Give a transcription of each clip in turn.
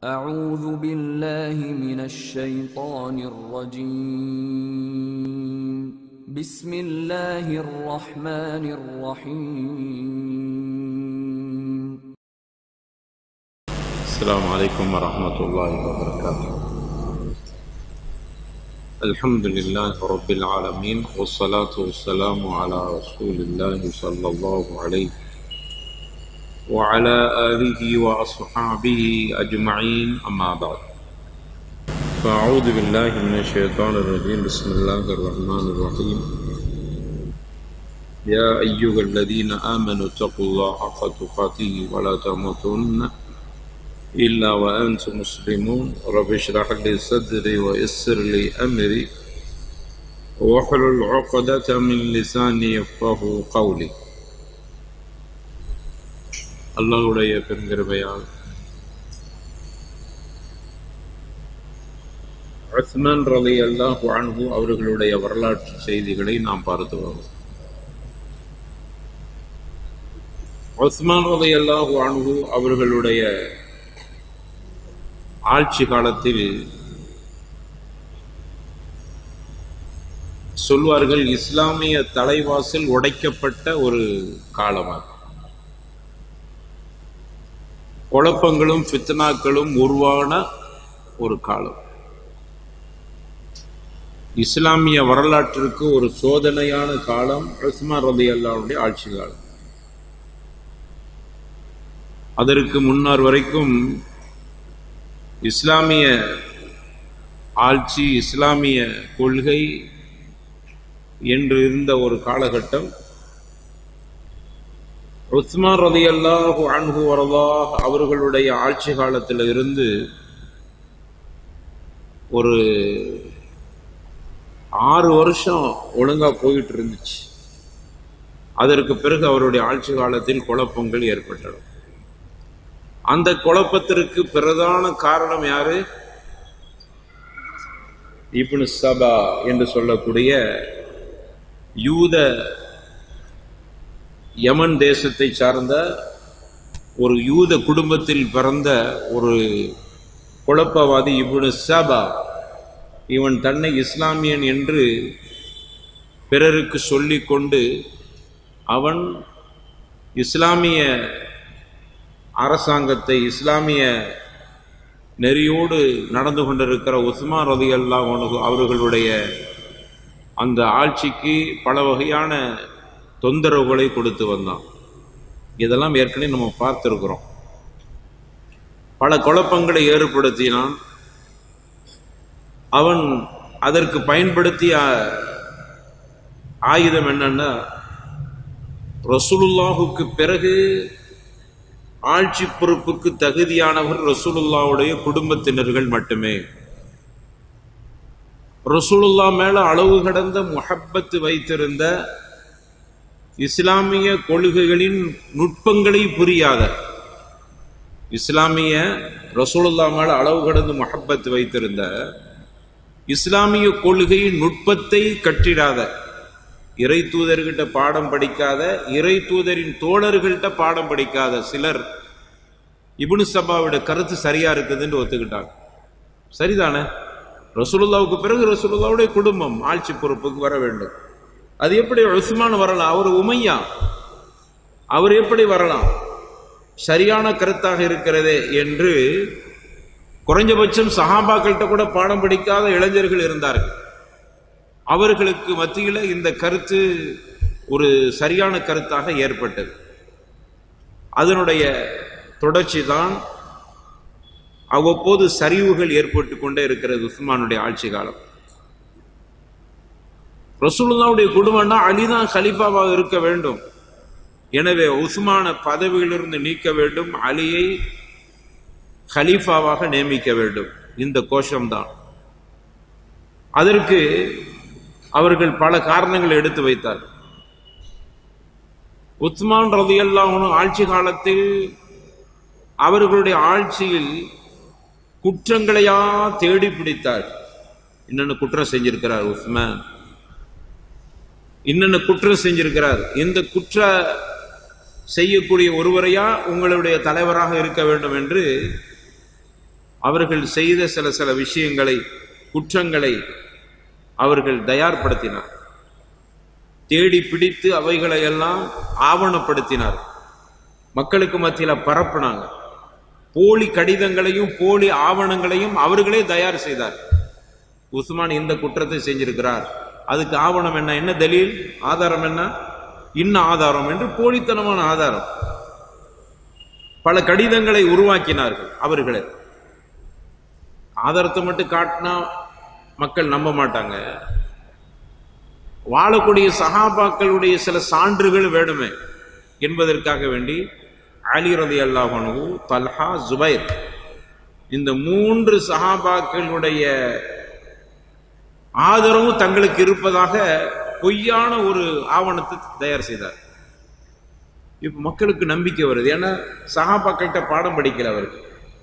أعوذ بالله من الشيطان الرجيم بسم الله الرحمن الرحيم السلام عليكم ورحمة الله وبركاته الحمد لله رب العالمين والصلاة والسلام على رسول الله صلى الله عليه وعلى آله وأصحابه أجمعين أما بعد فأعوذ بالله من الشيطان الرجيم بسم الله الرحمن الرحيم يا أيها الذين آمنوا اتقوا الله حق تقاته ولا تموتن إلا وأنتم مسلمون رب اشرح لي صدري ويسر لي أمري واحلل عقدة من لساني يفقه قولي அல்லாஹ்வுடைய பெருங்கிருபையால் உஸ்மான் ரலி அல்லாஹ் அன்ஹு அவர்களுடைய வரலாற்று செய்திகளை நாம் பார்த்து வரோம் உஸ்மான் ரலி அல்லாஹ் அன்ஹு அவர்களுடைய ஆட்சி காலத்தில் சொல்வார்கள் இஸ்லாமிய தலைவாசல் உடைக்கப்பட்ட ஒரு காலமாகும் குழப்பங்களும் ஃபித்னாக்களும் உருவான ஒரு காலம் இஸ்லாமிய வரலாற்றிற்கு ஒரு சோதனையான காலம் உஸ்மான் ரதி அல்லாவுடைய ஆட்சி காலம் அதற்கு முன்னர் வரைக்கும் இஸ்லாமிய ஆட்சி இஸ்லாமிய கொள்கை என்று இருந்த ஒரு காலகட்டம் உஸ்மான் ரதி அல்லாஹு அன்ஹு வரலாஹ் அவர்களுடைய ஆட்சி காலத்தில் இருந்து ஒரு ஆறு வருஷம் ஒழுங்கா போயிட்டு இருந்துச்சு அதற்கு பிறகு அவருடைய ஆட்சி காலத்தில் குழப்பங்கள் ஏற்பட்டன அந்த குழப்பத்திற்கு பிரதான காரணம் யாரு இப்னு சபா என்று சொல்லக்கூடிய யூத யமன் தேசத்தை சார்ந்த ஒரு யூத குடும்பத்தில் பிறந்த ஒரு குழப்பவாதி இப்னு சபா இவன் தன்னை இஸ்லாமியன் என்று பிறருக்கு சொல்லிக்கொண்டு அவன் இஸ்லாமிய அரசாங்கத்தை இஸ்லாமிய நெறியோடு நடந்து கொண்டிருக்கிற உஸ்மான் ரதி அல்லா அவர்களுடைய அந்த ஆட்சிக்கு பல வகையான தொந்தரவுகளை கொடுத்து வந்தான் இதெல்லாம் ஏற்கனவே நம்ம பார்த்துருக்குறோம் பல குழப்பங்களை ஏற்படுத்தினான் அவன் அதற்கு பயன்படுத்திய ஆயுதம் என்னன்னா ரசூலுல்லாஹுக்கு பிறகு ஆட்சி பொறுப்புக்கு தகுதியானவர் ரசூலுல்லாவுடைய குடும்பத்தினர்கள் மட்டுமே ரசூலுல்லா மேல அளவு கடந்த முஹப்பத்து வைத்திருந்த இஸ்லாமிய கொள்கைகளின் நுட்பங்களை புரியாத இஸ்லாமிய ரசூலுல்லா மேல அளவு கடந்து முஹப்பத்து வைத்திருந்த இஸ்லாமிய கொள்கையின் நுட்பத்தை கட்டிடாத இறை தூதர்கிட்ட பாடம் படிக்காத இறை தூதரின் தோழர்கள்ட்ட பாடம் படிக்காத சிலர் இபுனு சபாவோட கருத்து சரியா இருக்குதுன்னு ஒத்துக்கிட்டாங்க சரிதானே ரசூலுல்லாவுக்கு பிறகு ரசூலுல்லாவுடைய குடும்பம் ஆட்சி பொறுப்புக்கு வர வேண்டும் அது எப்படி உஸ்மான் வரலாம் அவர் உமையா அவர் எப்படி வரலாம் சரியான கருத்தாக இருக்கிறதே என்று குறைஞ்சபட்சம் சஹாபாக்கள்கிட்ட கூட பாடம் படிக்காத இளைஞர்கள் இருந்தார்கள் அவர்களுக்கு மத்தியில் இந்த கருத்து ஒரு சரியான கருத்தாக ஏற்பட்டது அதனுடைய தொடர்ச்சி தான் அவ்வப்போது சரிவுகள் ஏற்பட்டு கொண்டே இருக்கிறது உஸ்மானுடைய ஆட்சி காலம் ரசூலுல்லாவுடைய குடும்பம்னா அலிதான் கலிஃபாவாக இருக்க வேண்டும் எனவே உஸ்மான பதவியிலிருந்து நீக்க வேண்டும் அலியை கலீஃபாவாக நியமிக்க வேண்டும் இந்த கோஷம்தான் அதற்கு அவர்கள் பல காரணங்களை எடுத்து வைத்தார் உஸ்மான் ரதியல்லாஹனும் ஆட்சி காலத்தில் அவர்களுடைய ஆட்சியில் குற்றங்களையா தேடி பிடித்தார் என்னென்ன குற்றம் செஞ்சிருக்கிறார் உஸ்மான் என்னென்ன குற்றம் செஞ்சிருக்கிறார் இந்த குற்ற செய்யக்கூடிய ஒருவரையா உங்களுடைய தலைவராக இருக்க வேண்டும் என்று அவர்கள் செய்த சில சில விஷயங்களை குற்றங்களை அவர்கள் தயார்படுத்தினார் தேடி பிடித்து அவைகளை எல்லாம் ஆவணப்படுத்தினார் மக்களுக்கு மத்தியில பரப்புனாங்க போலி கடிதங்களையும் போலி ஆவணங்களையும் அவர்களே தயார் செய்தார் உஸ்மான் இந்த குற்றத்தை செஞ்சிருக்கிறார் அதுக்கு ஆவணம் என்ன என்ன தலீல் ஆதாரம் என்ன இன்ன ஆதாரம் என்று போலித்தனமான ஆதாரம் பல கடிதங்களை உருவாக்கினார்கள் அவர்களே ஆதாரத்தை மட்டும் காட்டினா மக்கள் நம்ப மாட்டாங்க வாழக்கூடிய சஹாபாக்களுடைய சில சான்றுகள் வேணுமே என்பதற்காக வேண்டி அலி ரதி அல்லாஹனு தல்ஹா ஜுபைர் இந்த மூன்று சஹாபாக்களுடைய ஆதரவு தங்களுக்கு இருப்பதாக பொய்யான ஒரு ஆவணத்தை தயார் செய்தார் இப்ப மக்களுக்கு நம்பிக்கை வருது ஏன்னா சஹாபாக்கள்கிட்ட பாடம் படிக்கல அவர்கள்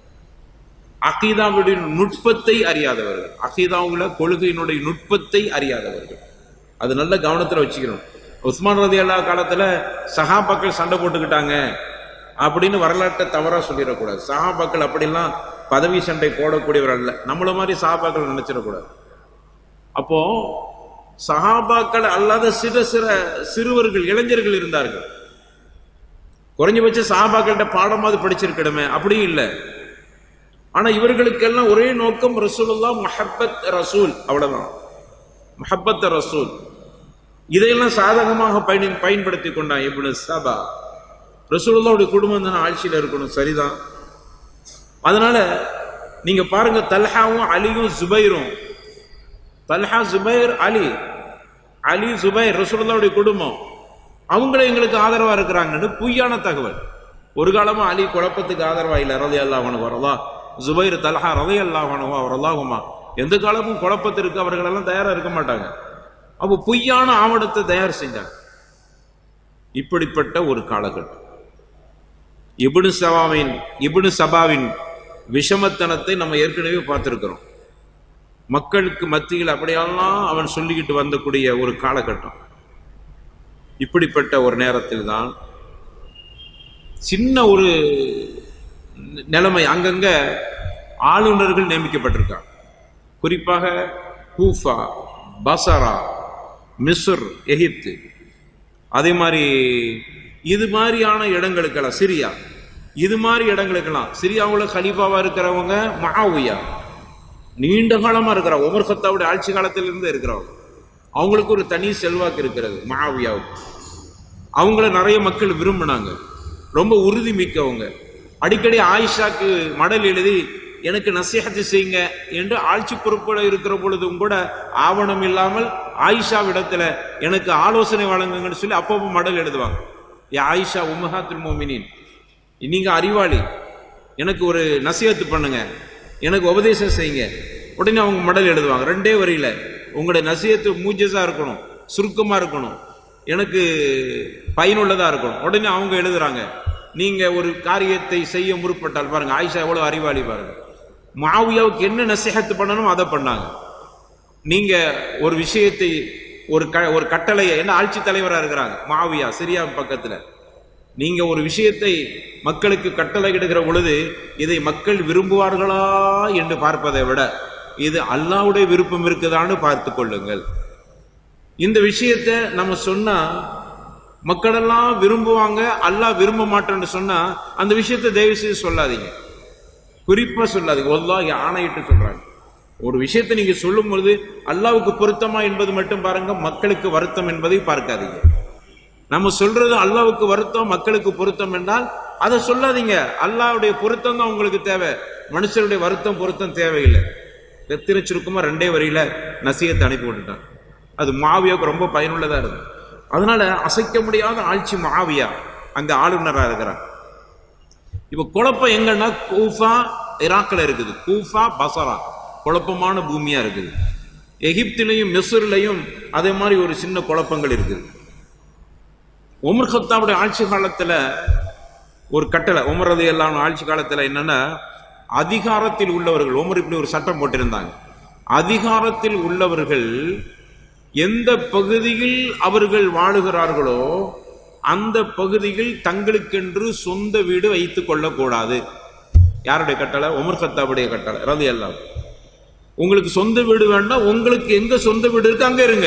அகீதாவுடைய நுட்பத்தை அறியாதவர்கள் அகீதாவுல கொள்கையினுடைய நுட்பத்தை அறியாதவர்கள் அது நல்ல கவனத்துல வச்சுக்கணும் உஸ்மான் ரதி அல்லா காலத்துல சஹாபாக்கள் சண்டை போட்டுக்கிட்டாங்க அப்படின்னு வரலாற்றை தவறா சொல்லிடக்கூடாது சஹாபாக்கள் அப்படிலாம் பதவி சண்டை போடக்கூடியவர் அல்ல நம்மள மாதிரி சஹாபாக்கள் நினைச்சிடக்கூடாது அப்போ சஹாபாக்கள் அல்லாத சிறு சிற சிறுவர்கள் இளைஞர்கள் இருந்தார்கள் குறைஞ்சபட்ச சஹாபாக்கள்கிட்ட பாடமாவது படிச்சிருக்கணுமே அப்படியும் இல்லை ஆனா இவர்களுக்கெல்லாம் ஒரே நோக்கம் ரசூலுல்லா மஹப்பத் ரசூல் அவ்வளவுதான் மஹப்பத் ரசூல் இதையெல்லாம் சாதகமாக பயன் பயன்படுத்தி கொண்டான் இப்னு சபா ரசூலுல்லாவுடைய குடும்பம் தானே ஆட்சியில் இருக்கணும் சரிதான் அதனால நீங்க பாருங்க தல்ஹாவும் அலியும் ஜுபைரும் தல்ஹா ஜுபைர் அலி அலி ஜுபைர் ரசூலுல்லாவுடைய குடும்பம் அவங்களும் எங்களுக்கு ஆதரவா இருக்கிறாங்கன்னு பொய்யான தகவல் ஒரு காலமா அலி குழப்பத்துக்கு ஆதரவா இல்ல ரதி அல்லாஹனு வரலா ஜுபைர் தல்ஹா ரதி அல்லாஹனுவா வரலாகுமா எந்த காலமும் குழப்பத்திற்கு அவர்கள் எல்லாம் தயாரா இருக்க மாட்டாங்க அப்போ பொய்யான ஆவணத்தை தயார் செஞ்சாங்க இப்படிப்பட்ட ஒரு காலகட்டம் இபுனு சபாவின் இபுனு சபாவின் விஷமத்தனத்தை நம்ம ஏற்கனவே பார்த்திருக்கிறோம் மக்களுக்கு மத்தியில் அப்படியெல்லாம் அவன் சொல்லிக்கிட்டு வந்தக்கூடிய ஒரு காலகட்டம் இப்படிப்பட்ட ஒரு நேரத்தில் தான் சின்ன ஒரு நிலைமை அங்கங்க ஆளுநர்கள் நியமிக்கப்பட்டிருக்காங்க குறிப்பாக கூஃபா பசரா மிஸ்ர் எகிப்து அதே மாதிரி இது மாதிரியான இடங்களுக்கெல்லாம் சிரியா இது மாதிரி இடங்களுக்கெல்லாம் சிரியாவுல கலீஃபாவா இருக்கிறவங்க மகாவுயா நீண்ட காலமா இருக்கிற ஒமர் ஹத்தாவுடைய ஆட்சி காலத்திலிருந்து இருக்கிறவங்க அவங்களுக்கு ஒரு தனி செல்வாக்கு இருக்கிறது மகாவியாவுக்கு அவங்கள நிறைய மக்கள் விரும்பினாங்க ரொம்ப உறுதி மிக்கவங்க அடிக்கடி ஆயிஷாக்கு மடல் எழுதி எனக்கு நசீகத்து செய்யுங்க என்று ஆட்சி பொறுப்புல இருக்கிற பொழுதும் கூட ஆவணம் இல்லாமல் ஆயிஷாவிடத்துல எனக்கு ஆலோசனை வழங்குங்கன்னு சொல்லி அப்பப்போ மடல் எழுதுவாங்க ஏ ஆயிஷா உம்மஹாத்துல் மோமினின் நீங்க அறிவாளி எனக்கு ஒரு நசீகத்து பண்ணுங்க எனக்கு உபதேசம் செய்யுங்க உடனே அவங்க மடல் எழுதுவாங்க ரெண்டே வரியில உங்களுடைய நசீகத்து மூஜஸா இருக்கணும் சுருக்கமா இருக்கணும் எனக்கு பயனுள்ளதா இருக்கணும் உடனே அவங்க எழுதுறாங்க நீங்க ஒரு காரியத்தை செய்ய முற்பட்டால் பாருங்க ஆயிஷா எவ்வளவு அறிவாளி பாருங்க மாவியாவுக்கு என்ன நசீகத்து பண்ணணும் அதை பண்ணாங்க நீங்க ஒரு விஷயத்தை ஒரு க ஒரு கட்டளையை என்ன ஆட்சி தலைவரா இருக்கிறாங்க மாவியா சிரியா பக்கத்துல நீங்க ஒரு விஷயத்தை மக்களுக்கு கட்டளையிடுகிற பொழுது இதை மக்கள் விரும்புவார்களா என்று பார்ப்பதை விட இது அல்லாவுடைய விருப்பம் இருக்குதான்னு பார்த்து கொள்ளுங்கள் இந்த விஷயத்தை நம்ம சொன்னா மக்களெல்லாம் விரும்புவாங்க அல்லாஹ் விரும்ப மாட்டேன்னு சொன்னா அந்த விஷயத்தை தயவு செய்து சொல்லாதீங்க குறிப்பா சொல்லாதீங்க ஒல்லாஹ் ஆணையிட்டு சொல்றாங்க ஒரு விஷயத்தை நீங்க சொல்லும் பொழுது அல்லாவுக்கு பொருத்தமா என்பது மட்டும் பாருங்க மக்களுக்கு வருத்தம் என்பதை பார்க்காதீங்க நம்ம சொல்றது அல்லாவுக்கு வருத்தம் மக்களுக்கு பொருத்தம் என்றால் அதை சொல்லாதீங்க அல்லாவுடைய பொருத்தம் தான் உங்களுக்கு தேவை மனுஷருடைய வருத்தம் பொருத்தம் தேவையில்லை வெத்திர சுருக்கமா ரெண்டே வரியில நசியத்தை அனுப்பி விட்டுட்டான் அது மாவியாவுக்கு ரொம்ப பயனுள்ளதா இருக்கு அதனால அசைக்க முடியாத ஆட்சி மாவியா அங்க ஆளுநரா இருக்கிறார் இப்ப குழப்பம் எங்கன்னா கூஃபா ஈராக்ல இருக்குது கூஃபா பசரா குழப்பமான பூமியா இருக்குது எகிப்திலையும் மிஸ்ரிலையும் அதே மாதிரி ஒரு சின்ன குழப்பங்கள் இருக்குது உமர் ஹத்தாவுடைய ஆட்சி காலத்துல ஒரு கட்டளை உமர் ரதி எல்லாம் ஆட்சி காலத்துல என்னன்னா அதிகாரத்தில் உள்ளவர்கள் உமர் இப்படி ஒரு சட்டம் போட்டிருந்தாங்க அதிகாரத்தில் உள்ளவர்கள் எந்த பகுதியில் அவர்கள் வாழுகிறார்களோ அந்த பகுதியில் தங்களுக்கென்று சொந்த வீடு வைத்துக் கொள்ளக்கூடாது யாருடைய கட்டளை உமர் கத்தாவுடைய கட்டளை ரதி எல்லாம் உங்களுக்கு சொந்த வீடு வேண்டாம் உங்களுக்கு எங்க சொந்த வீடு இருக்கு அங்க இருங்க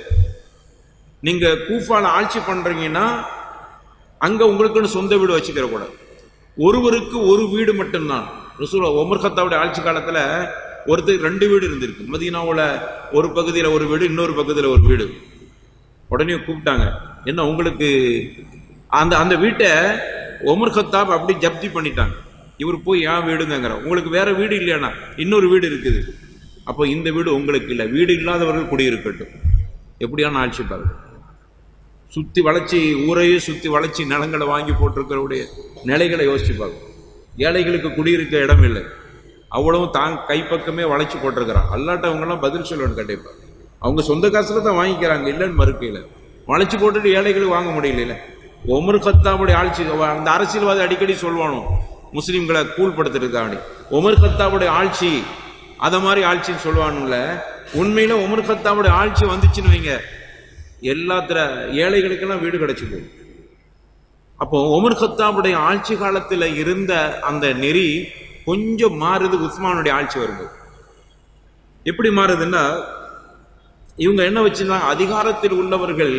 நீங்க கூஃபால ஆட்சி பண்றீங்கன்னா அங்க உங்களுக்குன்னு சொந்த வீடு வச்சுக்கிற கூடாது ஒருவருக்கு ஒரு வீடு மட்டும்தான் ரசூல் உமர் கத்தாவுடைய ஆட்சி காலத்துல ஒருத்தர் ரெண்டு வீடு இருந்திருக்கு மதீனாவுல ஒரு பகுதியில ஒரு வீடு இன்னொரு பகுதியில ஒரு வீடு உடனே கூப்பிட்டாங்க என்ன உங்களுக்கு அந்த அந்த வீட்டை உமர் கத்தாப் அப்படி ஜப்தி பண்ணிட்டாங்க இவர் போய் ஏன் வீடுங்கிற உங்களுக்கு வேற வீடு இல்லையானா இன்னொரு வீடு இருக்குது அப்போ இந்த வீடு உங்களுக்கு இல்லை வீடு இல்லாதவர்கள் குடியிருக்கட்டும் எப்படியான ஆட்சி பாருங்க சுத்தி வளைச்சி ஊரையே சுத்தி வளைச்சி நிலங்களை வாங்கி போட்டிருக்கிறவுடைய நிலைகளை யோசிச்சு பாருங்க ஏழைகளுக்கு குடியிருக்க இடம் இல்லை அவ்வளவும் தான் கைப்பக்கமே வளைச்சு போட்டிருக்கிறான் அல்லாட்ட அவங்கெல்லாம் பதில் சொல்லணும் கண்டிப்பா அவங்க சொந்த காசுல தான் வாங்கிக்கிறாங்க இல்லைன்னு மறுக்கையில வளைச்சு போட்டுட்டு ஏழைகளுக்கு வாங்க முடியல ஒமர் கத்தாவுடைய ஆட்சி அந்த அரசியல்வாதி அடிக்கடி சொல்வானோ முஸ்லிம்களை கூழ்படுத்துறதுக்காண்டி ஒமர் கத்தாவுடைய ஆட்சி அத மாதிரி ஆட்சின்னு சொல்லுவானுல்ல உண்மையில உமர் கத்தாவுடைய ஆட்சி வந்துச்சுன்னு வைங்க எல்லாத்திர ஏழைகளுக்கெல்லாம் வீடு கிடைச்சு போகும் அப்போ உமர் கத்தாவுடைய ஆட்சி காலத்துல இருந்த அந்த நெறி கொஞ்சம் மாறுது உஸ்மானுடைய ஆட்சி வரும்போது எப்படி மாறுதுன்னா இவங்க என்ன வச்சிருந்தாங்க அதிகாரத்தில் உள்ளவர்கள்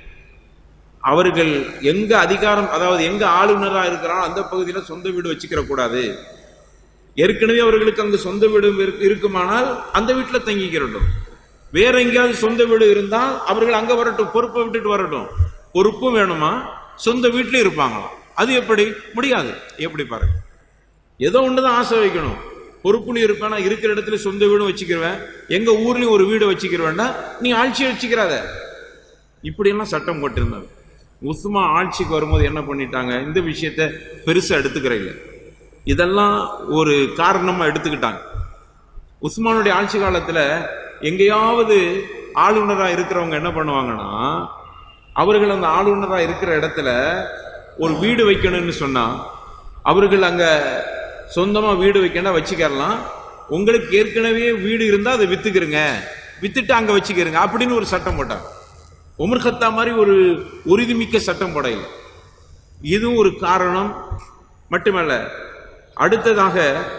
அவர்கள் எங்க அதிகாரம் அதாவது எங்க ஆளுநரா இருக்கிறானோ அந்த பகுதியில சொந்த வீடு வச்சுக்கிற கூடாது ஏற்கனவே அவர்களுக்கு அங்கு சொந்த வீடு இருக்கு- இருக்குமானால் அந்த வீட்டுல தங்கிக்கிறட்டும் வேற எங்கேயாவது சொந்த வீடு இருந்தால் அவர்கள் அங்க வரட்டும் பொறுப்பை விட்டுட்டு வரட்டும் பொறுப்பும் வேணுமா சொந்த வீட்லயும் இருப்பாங்களாம் அது எப்படி முடியாது எப்படி பாருங்க ஏதோ ஒண்ணுதான் ஆசை வைக்கணும் பொறுப்புலையும் இருப்பேன் நான் இருக்கிற இடத்துல சொந்த வீடும் வச்சுக்கிருவேன் எங்க ஊர்லயும் ஒரு வீடு வச்சுக்கிறவேன்டா நீ ஆட்சி வச்சுக்கிறாத இப்படியெல்லாம் சட்டம் போட்டிருந்தாங்க உஸ்மா ஆட்சிக்கு வரும்போது என்ன பண்ணிட்டாங்க இந்த விஷயத்த பெருசா எடுத்துக்கிற இல்லை இதெல்லாம் ஒரு காரணமா எடுத்துக்கிட்டாங்க உஸ்மானுடைய ஆட்சி காலத்துல எங்கேயாவது ஆளுநரா இருக்கிறவங்க என்ன பண்ணுவாங்கன்னா அவர்கள் அந்த ஆளுநரா இருக்கிற இடத்துல ஒரு வீடு வைக்கணும்னு சொன்னா அவர்கள் அங்க சொந்தமா வீடு வைக்கணும் வச்சுக்கலாம் உங்களுக்கு ஏற்கனவே வீடு இருந்தா அதை வித்துக்கிறங்க வித்துட்டு அங்க வச்சுக்கிறங்க அப்படின்னு ஒரு சட்டம் போட்டாங்க உமர் கத்தா மாதிரி ஒரு உறுதிமிக்க சட்டம் போட இல்லை இதுவும் ஒரு காரணம் மட்டுமல்ல அடுத்ததாக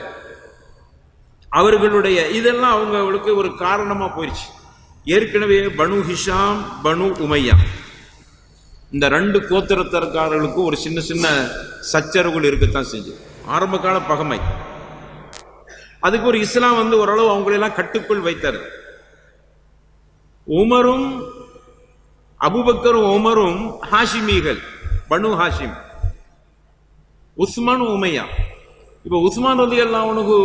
அவர்களுடைய இதெல்லாம் அவங்களுக்கு ஒரு காரணமா போயிடுச்சு ஏற்கனவே பனு ஹிஷாம் பனு உமையா இந்த ரெண்டு கோத்திரத்தரக்காரர்களுக்கு ஒரு சின்ன சின்ன சச்சரவுகள் இருக்கத்தான் செஞ்சு ஆரம்ப கால பகமை அதுக்கு ஒரு இஸ்லாம் வந்து ஓரளவு அவங்களெல்லாம் கட்டுக்குள் வைத்தார் உமரும் அபுபக்கரும் உமரும் ஹாஷிமிகள் பனு ஹாஷிம் உஸ்மான் உமையா இப்போ உஸ்மான் ரலி எல்லாம் அவனுக்கு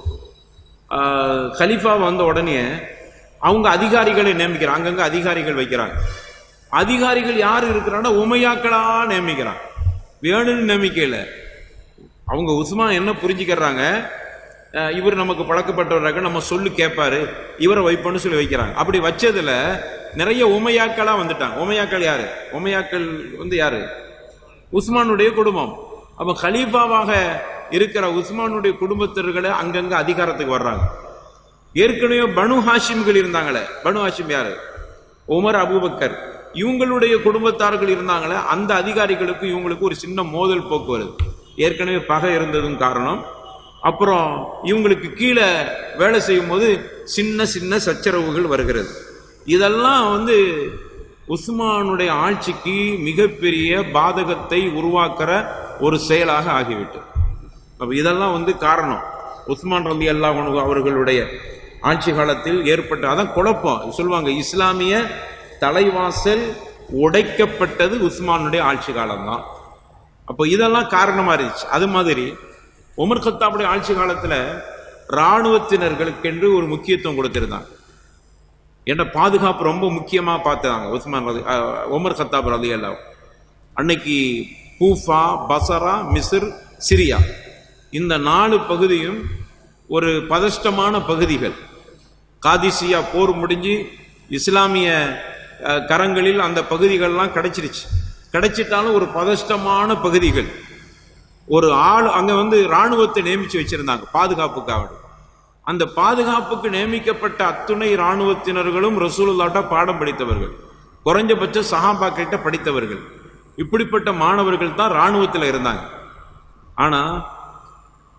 கலீஃபா வந்த உடனே அவங்க அதிகாரிகளை நியமிக்கிறாங்க அங்கங்க அதிகாரிகள் வைக்கிறாங்க அதிகாரிகள் யார் இருக்கிறாங்கன்னா உமையாக்களா நியமிக்கிறாங்க வேணும்னு நியமிக்கல அவங்க உஸ்மான் என்ன புரிஞ்சுக்கிறாங்க அஹ், இவர் நமக்கு பழக்கப்பட்டவராக நம்ம சொல்லு கேட்பாரு இவரை வைப்போன்னு சொல்லி வைக்கிறாங்க அப்படி வச்சதுல நிறைய உமையாக்களா வந்துட்டாங்க உமையாக்கள் யாரு உமையாக்கள் வந்து யாரு உஸ்மானுடைய குடும்பம் அப்ப கலீஃபாவாக இருக்கிற உஸ்மானுடைய குடும்பத்தினர்களை அங்கங்க அதிகாரத்துக்கு வர்றாங்க ஏற்கனவே பனு ஹாஷிம்கள் இருந்தாங்களே பனு ஹாஷிம் யாரு உமர் அபூபக்கர் இவங்களுடைய குடும்பத்தார்கள் இருந்தாங்களே அந்த அதிகாரிகளுக்கு இவங்களுக்கு ஒரு சின்ன மோதல் போக்கு வருது ஏற்கனவே பகை இருந்ததும் காரணம் அப்புறம் இவங்களுக்கு கீழே வேலை செய்யும் போது சின்ன சின்ன சச்சரவுகள் வருகிறது இதெல்லாம் வந்து உஸ்மானுடைய ஆட்சிக்கு மிகப்பெரிய பாதகத்தை உருவாக்குற ஒரு செயலாக ஆகிவிட்டது அப்ப இதெல்லாம் வந்து காரணம் உஸ்மான் ரலி அல்லாஹ் அவர்களுடைய ஆட்சி காலத்தில் ஏற்பட்ட அதான் குழப்பம் சொல்லுவாங்க இஸ்லாமிய தலைவாசல் உடைக்கப்பட்டது உஸ்மானுடைய ஆட்சி காலம்தான் அப்போ இதெல்லாம் காரணமா இருந்துச்சு அது மாதிரி உமர் கத்தாப்புடைய ஆட்சி காலத்துல இராணுவத்தினர்களுக்கென்று ஒரு முக்கியத்துவம் கொடுத்திருந்தாங்க ஏன்னா பாதுகாப்பு ரொம்ப முக்கியமா பார்த்தாங்க உஸ்மான் ரதி அஹ், உமர் கத்தாப் ரதி அல்லாஹ் அன்னைக்கு கூஃபா பசரா மிஸ்ர் சிரியா இந்த நாலு பகுதியும் ஒரு பதஷ்டமான பகுதிகள் காதிசியா போர் முடிஞ்சு இஸ்லாமிய அஹ், கரங்களில் அந்த பகுதிகள்லாம் கிடைச்சிருச்சு கிடைச்சிட்டாலும் ஒரு பதஷ்டமான பகுதிகள் ஒரு ஆள் அங்க வந்து ராணுவத்தை நியமிச்சு வச்சிருந்தாங்க பாதுகாப்புக்காக அந்த பாதுகாப்புக்கு நியமிக்கப்பட்ட அத்துணை ராணுவத்தினர்களும் ரசூலுல்லாட்ட பாடம் படித்தவர்கள் குறைஞ்சபட்ச சஹாபாக்கிட்ட படித்தவர்கள் இப்படிப்பட்ட மாணவர்கள் தான் ராணுவத்தில் இருந்தாங்க ஆனா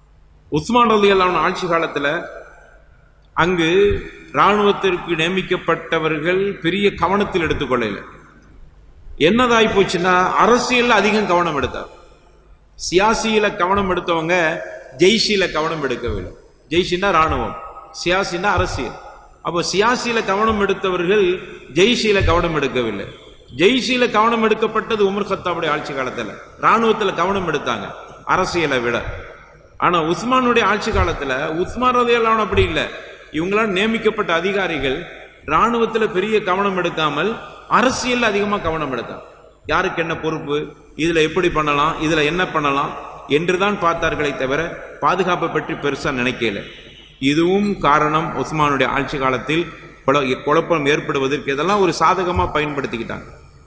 உஸ்மான் ரலி அல்லாஹ் ஆட்சி காலத்துல அங்கு இராணுவத்திற்கு நியமிக்கப்பட்டவர்கள் பெரிய கவனத்தில் எடுத்துக்கொள்ளல என்னதாய் போச்சுன்னா அரசியல்ல அதிகம் கவனம் எடுத்தார் சியாசியில கவனம் எடுத்தவங்க ஜெய்ஷில கவனம் எடுக்கவில்லை ஜெய்ஷின்னா ராணுவம் சியாசின்னா அரசியல் அப்போ சியாசியில கவனம் எடுத்தவர்கள் ஜெய்ஷில கவனம் எடுக்கவில்லை ஜெய்ஷில கவனம் எடுக்கப்பட்டது உமர் கத்தாவுடைய ஆட்சி காலத்துல ராணுவத்துல கவனம் எடுத்தாங்க அரசியலை விட ஆனா உஸ்மானுடைய ஆட்சி காலத்துல உஸ்மான் ரதையெல்லாம் அப்படி இல்லை இவங்களாம் நியமிக்கப்பட்ட அதிகாரிகள் ராணுவத்துல பெரிய கவனம் எடுக்காமல் அரசியல் அதிகமா கவனம் எடுத்தாங்க யாருக்கு என்ன பொறுப்பு இதுல எப்படி பண்ணலாம் இதுல என்ன பண்ணலாம் என்றுதான் பார்த்தார்களே தவிர பாதுகாப்பை பற்றி பெருசா நினைக்கல இதுவும் காரணம் உஸ்மானுடைய ஆட்சி காலத்தில் குழ- குழப்பம் ஏற்படுவதற்கு இதெல்லாம் ஒரு சாதகமா பயன்படுத்திக்கிட்டாங்க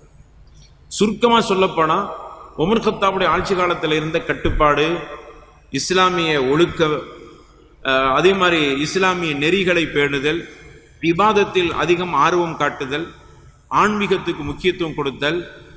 சுருக்கமா சொல்லப்போனா உமர் கத்தாவுடைய ஆட்சி காலத்தில் இருந்த கட்டுப்பாடு இஸ்லாமிய ஒழுக்க அஹ், அதே மாதிரி இஸ்லாமிய நெறிகளை பேணுதல் விவாதத்தில் அதிகம் ஆர்வம் காட்டுதல் ஆன்மீகத்துக்கு முக்கியத்துவம் கொடுத்தல்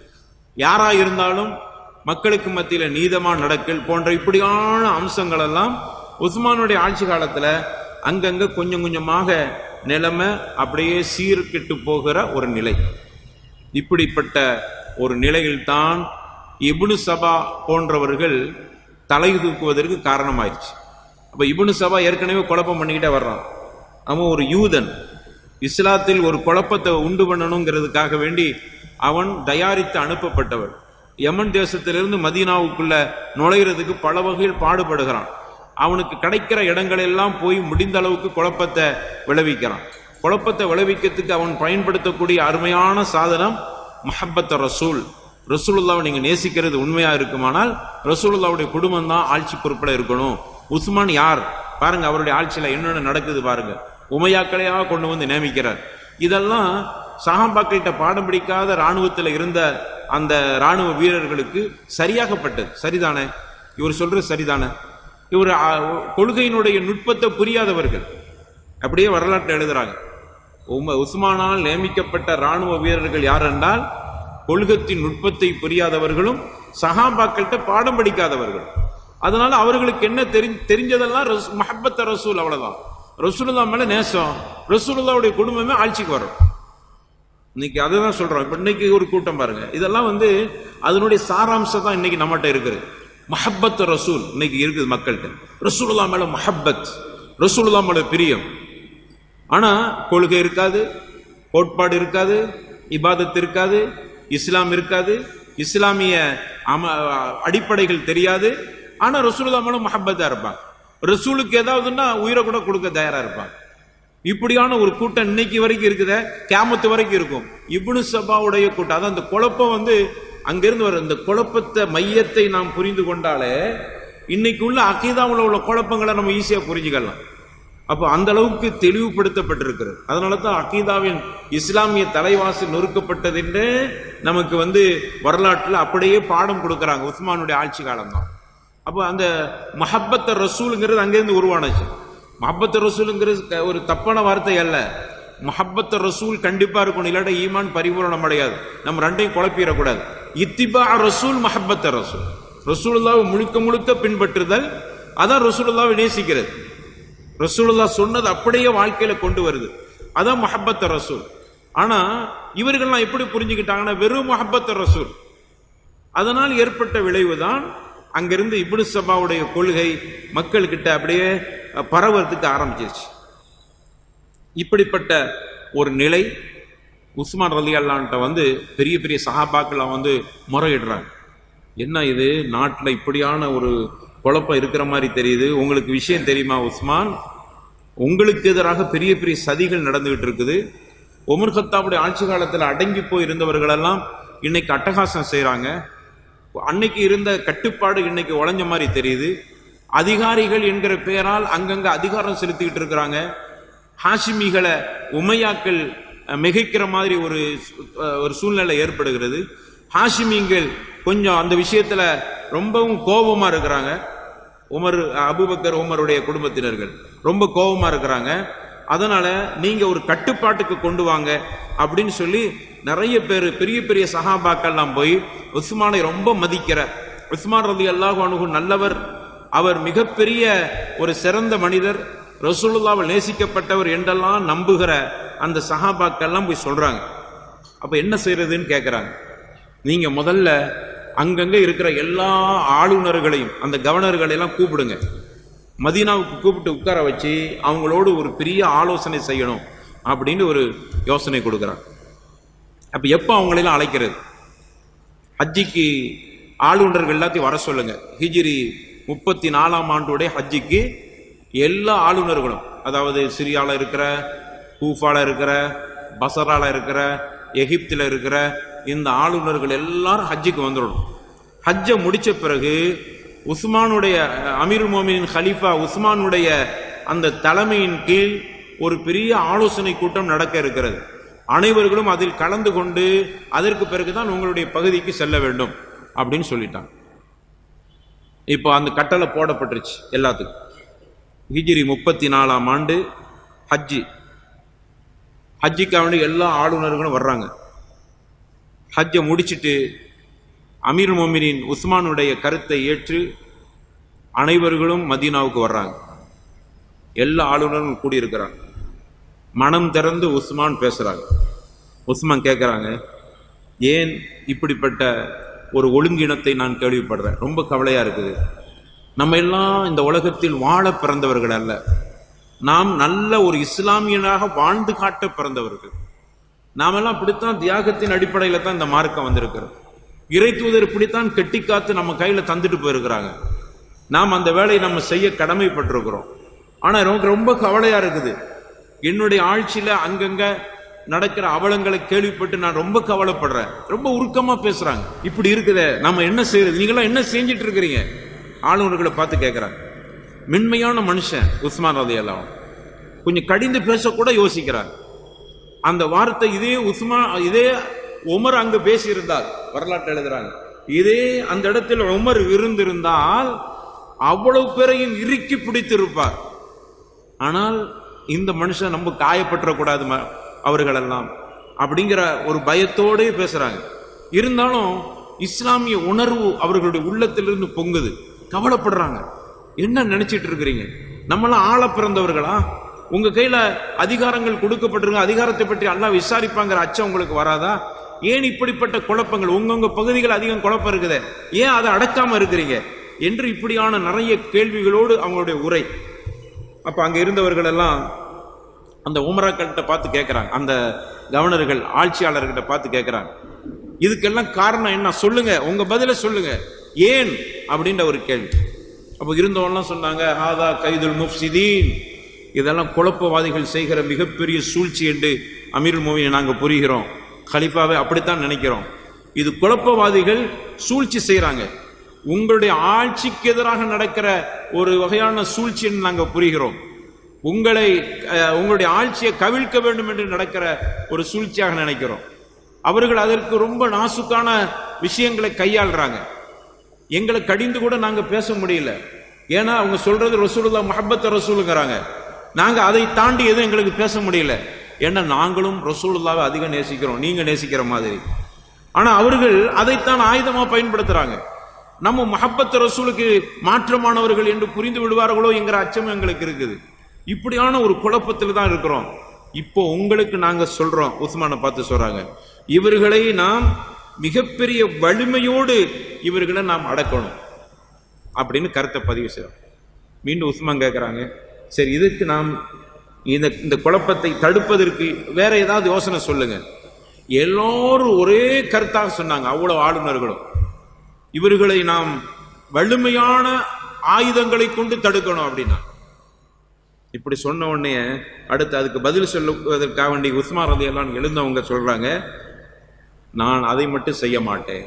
யாரா இருந்தாலும் மக்களுக்கு மத்தியில நீதமா நடக்கல் போன்ற இப்படியான அம்சங்கள் எல்லாம் உஸ்மானுடைய ஆட்சி காலத்துல அங்கங்க கொஞ்சம் கொஞ்சமாக நிலைமை அப்படியே சீர்கெட்டு போகிற ஒரு நிலை இப்படிப்பட்ட ஒரு நிலையில்தான் இப்னு சபா போன்றவர்கள் தலை தூக்குவதற்கு காரணமாயிருச்சு அப்ப இப்னு சபா ஏற்கனவே குழப்பம் பண்ணிக்கிட்டே வர்றான் அவன் ஒரு யூதன் இஸ்லாத்தில் ஒரு குழப்பத்தை உண்டு பண்ணணுங்கிறதுக்காக வேண்டி அவன் தயாரித்து அனுப்பப்பட்டவர் யமன் தேசத்திலிருந்து மதீனாவுக்குள்ள நுழையிறதுக்கு பல வகையில் பாடுபடுகிறான் அவனுக்கு கிடைக்கிற இடங்களெல்லாம் போய் முடிந்த அளவுக்கு குழப்பத்தை விளைவிக்கிறான் குழப்பத்தை விளைவிக்கிறதுக்கு அவன் பயன்படுத்தக்கூடிய அருமையான சாதனம் மஹப்பத்த ரசூல் ரசூலுல்லாவை நீங்க நேசிக்கிறது உண்மையா இருக்குமானால் ரசூலுல்லாவுடைய குடும்பம் தான் ஆட்சி பொறுப்பில் இருக்கணும் உஸ்மான் யார் பாருங்க அவருடைய ஆட்சியில என்னென்ன நடக்குது பாருங்க உமையாக்களையாக கொண்டு வந்து நியமிக்கிறார் இதெல்லாம் சஹாபாக்கிட்ட பாடம் பிடிக்காத ராணுவத்தில் இருந்த அந்த ராணுவ வீரர்களுக்கு சரியாகப்பட்டது சரிதானே இவர் சொல்றது சரிதானே இவர் ஆ, கொள்கையினுடைய நுட்பத்தை புரியாதவர்கள் அப்படியே வரலாற்று எழுதுறாங்க உம உஸ்மானால் நியமிக்கப்பட்ட ராணுவ வீரர்கள் யார் என்றால் கொள்கத்தின் நுட்பத்தை புரியாதவர்களும் சஹாபாக்கள்கிட்ட பாடம் படிக்காதவர்கள் அதனால அவர்களுக்கு என்ன தெரி தெரிஞ்சதெல்லாம் ரஸ் மஹப்பத்த ரசூல் அவ்வளவுதான் ரசூலுல்லா மேல நேசம் ரசூலுல்லாவுடைய குடும்பமே ஆட்சிக்கு வரும் இன்னைக்கு அதை தான் சொல்றோம் இப்ப இன்னைக்கு ஒரு கூட்டம் பாருங்க இதெல்லாம் வந்து அதனுடைய சாராம்சம் தான் இன்னைக்கு நம்மகிட்ட இருக்குது மஹப்பத் ரசூல் இன்னைக்கு இருக்குது மக்கள்கிட்ட ரசூலுல்லா மேல மஹப்பத் ரசூலுல்லா மேல பிரியம் ஆனா கொள்கை இருக்காது கோட்பாடு இருக்காது இபாதத் இருக்காது இஸ்லாம் இருக்காது இஸ்லாமிய அம அடிப்படைகள் தெரியாது ஆனா ரசூலுல்லா மேல மஹப்பத்தா இருப்பாங்க ரசூலுக்கு ஏதாவதுன்னா உயிரை கூட கொடுக்க தயாரா இருப்பாங்க இப்படியான ஒரு கூட்டம் இன்னைக்கு வரைக்கும் இருக்குதே கியாமத்து வரைக்கும் இருக்கும் இப்னு சபாவுடைய கூட்டம் அதான் அந்த குழப்பம் வந்து அங்கிருந்து வர இந்த குழப்பத்தை மையத்தை நாம் புரிந்து கொண்டாலே இன்னைக்கு உள்ள அகீதாவுல உள்ள குழப்பங்களை நம்ம ஈஸியா புரிஞ்சுக்கலாம் அப்போ அந்த அளவுக்கு தெளிவுபடுத்தப்பட்டிருக்கிறது அதனால தான் அகீதாவின் இஸ்லாமிய தலைவாசல் நொறுக்கப்பட்டது என்று நமக்கு வந்து வரலாற்றில் அப்படியே பாடம் கொடுக்கறாங்க உஸ்மானுடைய ஆட்சி காலம் தான் அப்போ அந்த மஹப்பத்த ரசூலுங்கிறது அங்கேருந்து உருவானுச்சு மஹப்பத்த ரசூலுங்கிறது க- ஒரு தப்பான வார்த்தை அல்ல மஹப்பத்த ரசூல் கண்டிப்பா இருக்கணும் இல்லாட்ட ஈமான் பரிபூரணம் அடையாது நம்ம ரெண்டையும் குழப்பிடக்கூடாது இத்திபா ரசூல் மஹப்பத்த ரசூல் ரசூலுல்லாவை முழுக்க முழுக்க பின்பற்றுதல் அதான் ரசூலுல்லாவை நேசிக்கிறது ரசூலுல்லா சொன்னது அப்படியே வாழ்க்கையில கொண்டு வருது அதான் மஹப்பத்த ரசூல் ஆனா இவர்கள்லாம் எப்படி புரிஞ்சுக்கிட்டாங்கன்னா வெறும் மஹப்பத்த ரசூல் அதனால் ஏற்பட்ட விளைவுதான் அங்கிருந்து இப்னு சபாவுடைய கொள்கை மக்கள்கிட்ட அப்படியே அஹ், பரவறதுக்கு ஆரம்பிச்சிருச்சு இப்படிப்பட்ட ஒரு நிலை உஸ்மான் ரலி அல்லான்ட்ட வந்து பெரிய பெரிய சஹாபாக்கெல்லாம் வந்து முறையிடுறாங்க என்ன இது நாட்டில் இப்படியான ஒரு குழப்பம் இருக்கிற மாதிரி தெரியுது உங்களுக்கு விஷயம் தெரியுமா உஸ்மான் உங்களுக்கு எதிராக பெரிய பெரிய சதிகள் நடந்துகிட்டு இருக்குது உமர் கத்தாவுடைய ஆட்சி காலத்தில் அடங்கி போய் இருந்தவர்களெல்லாம் இன்னைக்கு அட்டகாசம் செய்கிறாங்க அன்னைக்கு இருந்த கட்டுப்பாடு இன்னைக்கு உழைஞ்ச மாதிரி தெரியுது அதிகாரிகள் என்கிற பெயரால் அங்கங்க அதிகாரம் செலுத்திக்கிட்டு இருக்கிறாங்க ஹாஷிமிகளை உமையாக்கள் அஹ், மிகைக்கிற மாதிரி ஒரு சு- அஹ், ஒரு சூழ்நிலை ஏற்படுகிறது ஹாஷிமிங்கள் கொஞ்சம் அந்த விஷயத்துல ரொம்பவும் கோபமா இருக்கிறாங்க உமர் அபூபக்கர் உமருடைய குடும்பத்தினர்கள் ரொம்ப கோபமா இருக்கிறாங்க அதனால நீங்க ஒரு கட்டுப்பாட்டுக்கு கொண்டு வாங்க அப்படின்னு சொல்லி நிறைய பேர் பெரிய பெரிய சஹாபாக்கள்லாம் போய் உஸ்மானை ரொம்ப மதிக்கிற உஸ்மான் ரதி அல்லாஹ் அணுகு நல்லவர் அவர் மிகப்பெரிய ஒரு சிறந்த மனிதர் ரசூலுல்லாவால் நேசிக்கப்பட்டவர் என்றெல்லாம் நம்புகிற அந்த சஹாபாக்கெல்லாம் போய் சொல்றாங்க அப்ப என்ன செய்யறதுன்னு கேட்கறாங்க நீங்க முதல்ல அங்கங்க இருக்கிற எல்லா ஆளுநர்களையும் அந்த கவர்னர்களை எல்லாம் கூப்பிடுங்க மதீனாவுக்கு கூப்பிட்டு உட்கார வச்சு அவங்களோடு ஒரு பெரிய ஆலோசனை செய்யணும் அப்படின்னு ஒரு யோசனை கொடுக்குறாங்க அப்ப எப்போ அவங்களெல்லாம் அழைக்கிறது ஹஜ்ஜிக்கு ஆளுநர்கள் எல்லாத்தையும் வர சொல்லுங்க ஹிஜ்ரி முப்பத்தி நாலாம் ஆண்டுடைய ஹஜ்ஜிக்கு எல்லா ஆளுநர்களும் அதாவது சிரியால இருக்கிற கூஃபால இருக்கிற பசரால இருக்கிற எகிப்தில் இருக்கிற இந்த ஆளுநர்கள் எல்லாரும் ஹஜ்ஜுக்கு வந்துடணும் ஹஜ்ஜை முடிச்ச பிறகு உஸ்மானுடைய அமீர் மோமினின் ஹலீஃபா உஸ்மானுடைய அந்த தலைமையின் கீழ் ஒரு பெரிய ஆலோசனை கூட்டம் நடக்க இருக்கிறது அனைவர்களும் அதில் கலந்து கொண்டு அதற்கு பிறகுதான் உங்களுடைய பகுதிக்கு செல்ல வேண்டும் அப்படின்னு சொல்லிட்டாங்க இப்போ அந்த கட்டளை போடப்பட்டுருச்சு எல்லாத்துக்கும் ஹிஜ்ரி முப்பத்தி நாலாம் ஆண்டு ஹஜ்ஜி ஹஜ்ஜிக்காக வேண்டி எல்லா ஆளுநர்களும் வர்றாங்க ஹஜ்ஜை முடிச்சிட்டு அமீர் மோமினின் உஸ்மானுடைய கருத்தை ஏற்று அனைவர்களும் மதீனாவுக்கு வர்றாங்க எல்லா ஆளுநர்களும் கூடியிருக்கிறாங்க மனம் திறந்து உஸ்மான் பேசுறாங்க உஸ்மான் கேட்குறாங்க ஏன் இப்படிப்பட்ட ஒரு ஒழுங்கினத்தை நான் கேள்விப்படுறேன் ரொம்ப கவலையா இருக்குது நம்ம எல்லாம் இந்த உலகத்தில் வாழ பிறந்தவர்கள் அல்ல நாம் நல்ல ஒரு இஸ்லாமியனாக வாழ்ந்து காட்ட பிறந்தவர்கள் நாமெல்லாம் இப்படித்தான் தியாகத்தின் அடிப்படையில் தான் இந்த மார்க்கம் வந்திருக்கிறோம் இறை தூதர் இப்படித்தான் கெட்டி காத்து நம்ம கையில தந்துட்டு போயிருக்கிறாங்க நாம் அந்த வேலையை நம்ம செய்ய கடமைப்பட்டிருக்கிறோம் ஆனா ரொம்ப ரொம்ப கவலையா இருக்குது என்னுடைய ஆட்சியில அங்கங்க நடக்கிற அவலங்களை கேள்விப்பட்டு நான் ரொம்ப கவலைப்படுறேன் ரொம்ப உருக்கமா பேசுறாங்க இப்படி இருக்குதே நம்ம என்ன செய்யறது நீங்களாம் என்ன செஞ்சிட்டு இருக்கிறீங்க ஆளுநர்களை பார்த்து கேட்கிறாங்க மென்மையான மனுஷன் உஸ்மான் ரதி கொஞ்சம் கடிந்து பேசக்கூட யோசிக்கிறாங்க அந்த வார்த்தை இதே உஸ்மா இதே உமர் அங்கு பேசியிருந்தால் வரலாற்று எழுதுறாங்க இதே அந்த இடத்தில் உமர் இருந்திருந்தால் அவ்வளவு பேரையும் இறுக்கி பிடித்திருப்பார் ஆனால் இந்த மனுஷன் நம்ம காயப்பட்டுறக்கூடாது ம- அவர்களெல்லாம் அப்படிங்கிற ஒரு பயத்தோடே பேசுறாங்க இருந்தாலும் இஸ்லாமிய உணர்வு அவர்களுடைய உள்ளத்திலிருந்து பொங்குது கவலைப்படுறாங்க என்ன நினைச்சிட்டு இருக்கிறீங்க நம்மளாம் ஆள பிறந்தவர்களா உங்க கையில அதிகாரங்கள் கொடுக்கப்பட்டிருக்க அதிகாரத்தை பற்றி அல்லாஹ் விசாரிப்பாங்கிற அச்சம் உங்களுக்கு வராதா ஏன் இப்படிப்பட்ட குழப்பங்கள் உங்கவுங்க பகுதிகள் அதிகம் குழப்பம் இருக்குதே ஏன் அதை அடக்காம இருக்கிறீங்க என்று இப்படியான நிறைய கேள்விகளோடு அவங்களுடைய உரை அப்ப அங்க இருந்தவர்கள் எல்லாம் அந்த உமராக்கள்கிட்ட பார்த்து கேட்குறாங்க அந்த கவர்னர்கள் ஆட்சியாளர்கிட்ட பார்த்து கேட்குறாங்க இதுக்கெல்லாம் காரணம் என்ன சொல்லுங்க உங்க பதில சொல்லுங்க ஏன் அப்படின்ற ஒரு கேள்வி அப்போ இருந்தவங்கலாம் சொன்னாங்க ஹாதா கைதுல் முஃப்சிதீன் இதெல்லாம் குழப்பவாதிகள் செய்கிற மிகப்பெரிய சூழ்ச்சி என்று அமீர் மோவினை நாங்கள் புரிகிறோம் கலிஃபாவை அப்படித்தான் நினைக்கிறோம் இது குழப்பவாதிகள் சூழ்ச்சி செய்கிறாங்க உங்களுடைய ஆட்சிக்கு எதிராக நடக்கிற ஒரு வகையான சூழ்ச்சின்னு நாங்கள் புரிகிறோம் உங்களை அஹ், உங்களுடைய ஆட்சியை கவிழ்க்க வேண்டும் என்று நடக்கிற ஒரு சூழ்ச்சியாக நினைக்கிறோம் அவர்கள் அதற்கு ரொம்ப நாசுக்கான விஷயங்களை கையாளுறாங்க எங்களை கடிந்து கூட நாங்க பேச முடியல ஏன்னா அவங்க சொல்றது ரசூலுல்லா முஹப்பத் ரசூலுங்கிறாங்க நாங்க அதை தாண்டி எதுவும் எங்களுக்கு பேச முடியல ஏன்னா நாங்களும் ரசூலுல்லாவை அதிகம் நேசிக்கிறோம் நீங்க நேசிக்கிற மாதிரி ஆனா அவர்கள் அதைத்தான் ஆயுதமா பயன்படுத்துறாங்க நம்ம முஹப்பத் ரசூலுக்கு மாற்றமானவர்கள் என்று புரிந்து விடுவார்களோ என்கிற அச்சம் எங்களுக்கு இருக்குது இப்படியான ஒரு குழப்பத்தில் தான் இருக்கிறோம் இப்போ உங்களுக்கு நாங்க சொல்றோம் உஸ்மானை பார்த்து சொல்றாங்க இவர்களை நாம் மிகப்பெரிய வலிமையோடு இவர்களை நாம் அடக்கணும் அப்படின்னு கருத்தை பதிவு செய்றோம் மீண்டும் உஸ்மான் கேட்குறாங்க சரி இதுக்கு நாம் இந்த இந்த குழப்பத்தை தடுப்பதற்கு வேற ஏதாவது யோசனை சொல்லுங்க எல்லோரும் ஒரே கருத்தாக சொன்னாங்க அவ்வளவு ஆளுநர்களும் இவர்களை நாம் வலிமையான ஆயுதங்களை கொண்டு தடுக்கணும் அப்படின்னா இப்படி சொன்ன உடனே அடுத்து அதுக்கு பதில் சொல்லுவதற்காக வேண்டி உஸ்மான் ரதி எல்லாம் எழுந்தவங்க சொல்றாங்க நான் அதை மட்டும் செய்ய மாட்டேன்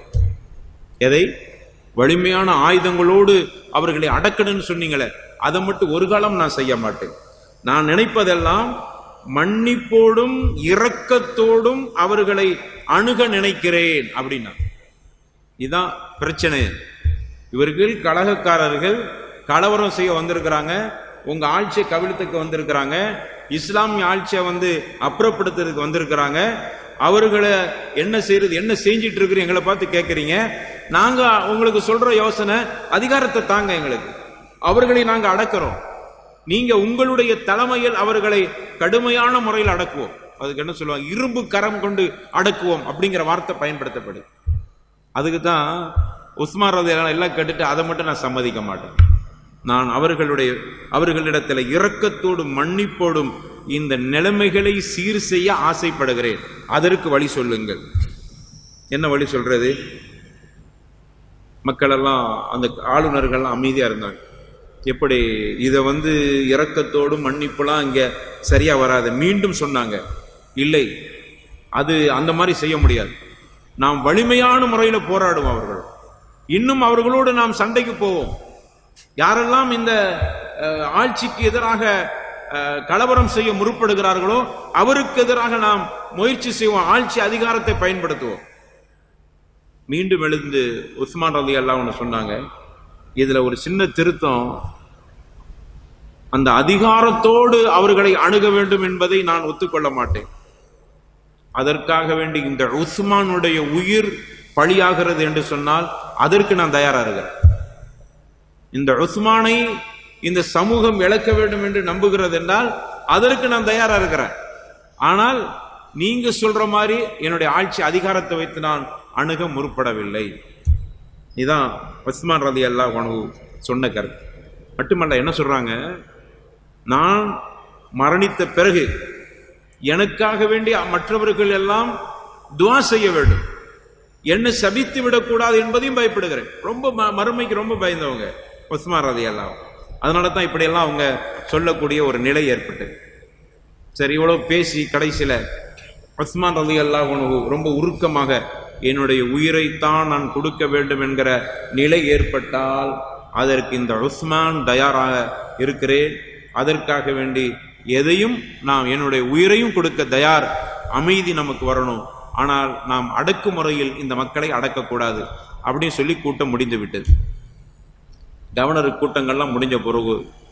எதை வலிமையான ஆயுதங்களோடு அவர்களை அடக்கணும்னு சொன்னீங்களே அதை மட்டும் ஒரு காலம் நான் செய்ய மாட்டேன் நான் நினைப்பதெல்லாம் மன்னிப்போடும் இரக்கத்தோடும் அவர்களை அணுக நினைக்கிறேன் அப்படின்னா இதுதான் பிரச்சனை இவர்கள் கலகக்காரர்கள் கலவரம் செய்ய வந்திருக்கிறாங்க உங்க ஆட்சியை கவிழ்த்துக்கு வந்திருக்கிறாங்க இஸ்லாமிய ஆட்சியை வந்து அப்புறப்படுத்துறதுக்கு வந்திருக்கிறாங்க அவர்களை என்ன செய்யறது என்ன செஞ்சிட்டு இருக்கிறீங்க எங்களை பார்த்து கேட்குறீங்க நாங்க உங்களுக்கு சொல்ற யோசனை அதிகாரத்தை தாங்க எங்களுக்கு அவர்களை நாங்க அடக்கிறோம் நீங்க உங்களுடைய தலைமையில் அவர்களை கடுமையான முறையில் அடக்குவோம் அதுக்கு என்ன சொல்லுவாங்க இரும்பு கரம் கொண்டு அடக்குவோம் அப்படிங்கிற வார்த்தை பயன்படுத்தப்படுது அதுக்கு தான் உஸ்மான் ரதி எல்லாம் கேட்டுட்டு அதை மட்டும் நான் சம்மதிக்க மாட்டேன் நான் அவர்களுடைய அவர்களிடத்தில் இரக்கத்தோடும் மன்னிப்போடும் இந்த நிலைமைகளை சீர் செய்ய ஆசைப்படுகிறேன் அதற்கு வழி சொல்லுங்கள் என்ன வழி சொல்றது மக்கள் எல்லாம் அந்த ஆளுநர்கள்லாம் அமைதியா இருந்தாங்க எப்படி இதை வந்து இரக்கத்தோடும் மன்னிப்புலாம் இங்க சரியா வராது மீண்டும் சொன்னாங்க இல்லை அது அந்த மாதிரி செய்ய முடியாது நாம் வலிமையான முறையில் போராடுவோம் அவர்கள் இன்னும் அவர்களோடு நாம் சண்டைக்கு போவோம் யாரெல்லாம் இந்த அஹ், ஆட்சிக்கு எதிராக அஹ், கலவரம் செய்ய முற்படுகிறார்களோ அவருக்கு எதிராக நாம் முயற்சி செய்வோம் ஆட்சி அதிகாரத்தை பயன்படுத்துவோம் மீண்டும் எழுந்து உஸ்மான் ரலி அல்லாஹ் ஒன்று சொன்னாங்க இதுல ஒரு சின்ன திருத்தம் அந்த அதிகாரத்தோடு அவர்களை அணுக வேண்டும் என்பதை நான் ஒத்துக்கொள்ள மாட்டேன் அதற்காக வேண்டி இந்த உஸ்மானுடைய உயிர் பழியாகிறது என்று சொன்னால் அதற்கு நான் தயாரா இருக்கிறேன் இந்த உஸ்மானை இந்த சமூகம் இழக்க வேண்டும் என்று நம்புகிறது என்றால் அதற்கு நான் தயாரா இருக்கிறேன் ஆனால் நீங்க சொல்ற மாதிரி என்னுடைய ஆட்சி அதிகாரத்தை வைத்து நான் அணுக முற்படவில்லை இதான் உஸ்மான் ரதி அல்லாஹ் உணவு சொன்ன கருத்து மட்டுமல்ல என்ன சொல்றாங்க நான் மரணித்த பிறகு எனக்காக வேண்டி மற்றவர்கள் எல்லாம் துவா செய்ய வேண்டும் என்னை சபித்து விடக்கூடாது என்பதையும் பயப்படுகிறேன் ரொம்ப ம- மறுமைக்கு ரொம்ப பயந்தவங்க உஸ்மான் ரதி எல்லாம் அதனால தான் இப்படியெல்லாம் அவங்க சொல்லக்கூடிய ஒரு நிலை ஏற்பட்டது சரி இவ்வளவு பேசி கடைசியில உஸ்மான் ரலி அல்லாஹ் ரொம்ப உருக்கமாக என்னுடைய உயிரைத்தான் நான் கொடுக்க வேண்டும் என்கிற நிலை ஏற்பட்டால் அதற்கு இந்த உஸ்மான் தயாராக இருக்கிறேன் அதற்காக வேண்டி எதையும் நாம் என்னுடைய உயிரையும் கொடுக்க தயார் அமைதி நமக்கு வரணும் ஆனால் நாம் அடக்குமுறையில் இந்த மக்களை அடக்கக்கூடாது அப்படின்னு சொல்லி கூட்டம் முடிந்து விட்டது கவர்னர் கூட்டங்கள்லாம் முடிஞ்ச பிறகு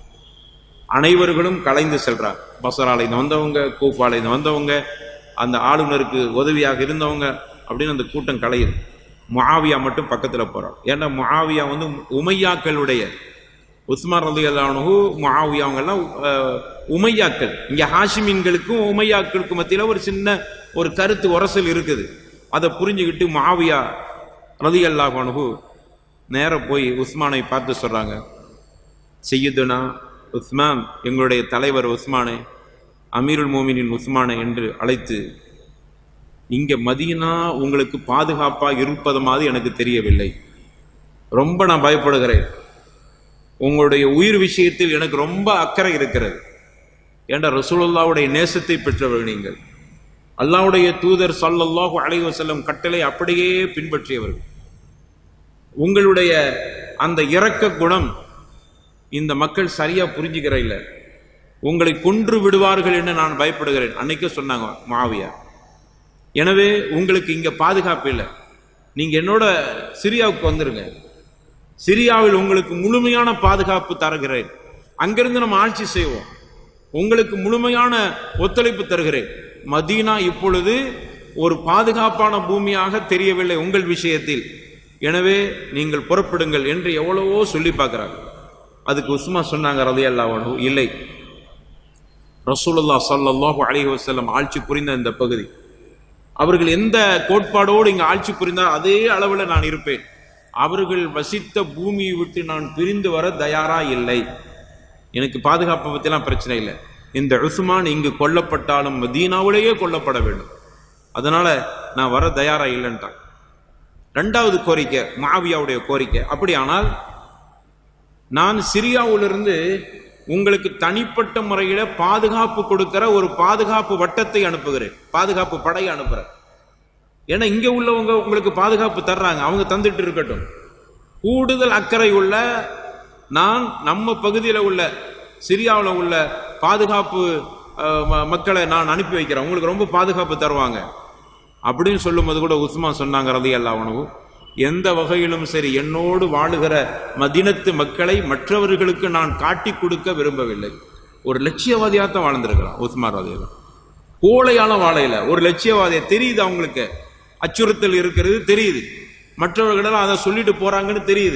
அனைவர்களும் கலைந்து செல்றார் பசராலைந்து வந்தவங்க கூப்பாலைந்து வந்தவங்க அந்த ஆளுநருக்கு உதவியாக இருந்தவங்க அப்படின்னு அந்த கூட்டம் கலையுது முஆவியா மட்டும் பக்கத்துல போறார் ஏன்னா முஆவியா வந்து உமையாக்களுடைய உஸ்மான் ரலி அல்லானு முஆவியா அவங்கெல்லாம் அஹ், உமையாக்கள் இங்க ஹாஷிமீன்களுக்கும் உமையாக்களுக்கும் மத்தியில ஒரு சின்ன ஒரு கருத்து உரசல் இருக்குது அதை புரிஞ்சுக்கிட்டு முஆவியா ரலி அல்லாஹ் நேர போய் உஸ்மானை பார்த்து சொல்றாங்க செய்யுதுனா உஸ்மான் எங்களுடைய தலைவர் உஸ்மானே அமீருல் மோமினின் உஸ்மானே என்று அழைத்து இங்க மதீனா உங்களுக்கு பாதுகாப்பா இருப்பது மாதிரி எனக்கு தெரியவில்லை ரொம்ப நான் பயப்படுகிறேன் உங்களுடைய உயிர் விஷயத்தில் எனக்கு ரொம்ப அக்கறை இருக்கிறது ஏண்டா ரசூலுல்லாவுடைய நேசத்தை பெற்றவர்கள் நீங்கள் அல்லாஹ்வுடைய தூதர் ஸல்லல்லாஹு அலைஹி வஸல்லம் கட்டளை அப்படியே பின்பற்றியவர்கள் உங்களுடைய அந்த இரக்க குணம் இந்த மக்கள் சரியா புரிஞ்சுக்கிற இல்ல உங்களை கொன்று விடுவார்கள் என்று நான் பயப்படுகிறேன் அன்னைக்கே சொன்னாங்க மாவியா எனவே உங்களுக்கு இங்க பாதுகாப்பு இல்லை நீங்க என்னோட சிரியாவுக்கு வந்துருங்க சிரியாவில் உங்களுக்கு முழுமையான பாதுகாப்பு தருகிறேன் அங்கிருந்து நம்ம ஆட்சி செய்வோம் உங்களுக்கு முழுமையான ஒத்துழைப்பு தருகிறேன் மதீனா இப்பொழுது ஒரு பாதுகாப்பான பூமியாக தெரியவில்லை உங்கள் விஷயத்தில் எனவே நீங்கள் புறப்படுங்கள் என்று எவ்வளவோ சொல்லி பார்க்கிறாங்க அதுக்கு உஸ்மா சொன்னாங்க ரலியல்லாஹு இல்லை ரசூலுல்லாஹ் ஸல்லல்லாஹு அலைஹி வஸல்லம் ஆட்சி புரிந்த இந்த பகுதி அவர்கள் எந்த கோட்பாடோடு இங்கு ஆட்சி புரிந்தால் அதே அளவில் நான் இருப்பேன் அவர்கள் வசித்த பூமியை விட்டு நான் பிரிந்து வர தயாரா இல்லை எனக்கு பாதுகாப்பை பற்றிலாம் பிரச்சனை இல்லை இந்த உஸ்மான் இங்கு கொல்லப்பட்டாலும் மதீனாவிலேயே கொல்லப்பட வேண்டும் அதனால நான் வர தயாரா இல்லைன்ட்டான் ரெண்டாவது கோரிக்கை மாவியாவுடைய கோரிக்கை அப்படியானால் நான் சிரியாவிலிருந்து உங்களுக்கு தனிப்பட்ட முறையில பாதுகாப்பு கொடுக்கிற ஒரு பாதுகாப்பு வட்டத்தை அனுப்புகிறேன் பாதுகாப்பு படையை அனுப்புறேன் ஏன்னா இங்க உள்ளவங்க உங்களுக்கு பாதுகாப்பு தர்றாங்க அவங்க தந்துட்டு இருக்கட்டும் கூடுதல் அக்கறை உள்ள நான் நம்ம பகுதியில் உள்ள சிரியாவில் உள்ள பாதுகாப்பு அஹ், ம- மக்களை நான் அனுப்பி வைக்கிறேன் உங்களுக்கு ரொம்ப பாதுகாப்பு தருவாங்க அப்படின்னு சொல்லும்போது கூட உஸ்மான் சொன்னாங்க ரதி அல்லாஹ் எந்த வகையிலும் சரி என்னோடு வாழுகிற மதினத்து மக்களை மற்றவர்களுக்கு நான் காட்டி கொடுக்க விரும்பவில்லை ஒரு லட்சியவாதியாக தான் வாழ்ந்திருக்கிறான் உஸ்மான் ரதி கோழையான வாழையில ஒரு லட்சியவாதிய தெரியுது அவங்களுக்கு அச்சுறுத்தல் இருக்கிறது தெரியுது மற்றவர்களெல்லாம் அதை சொல்லிட்டு போறாங்கன்னு தெரியுது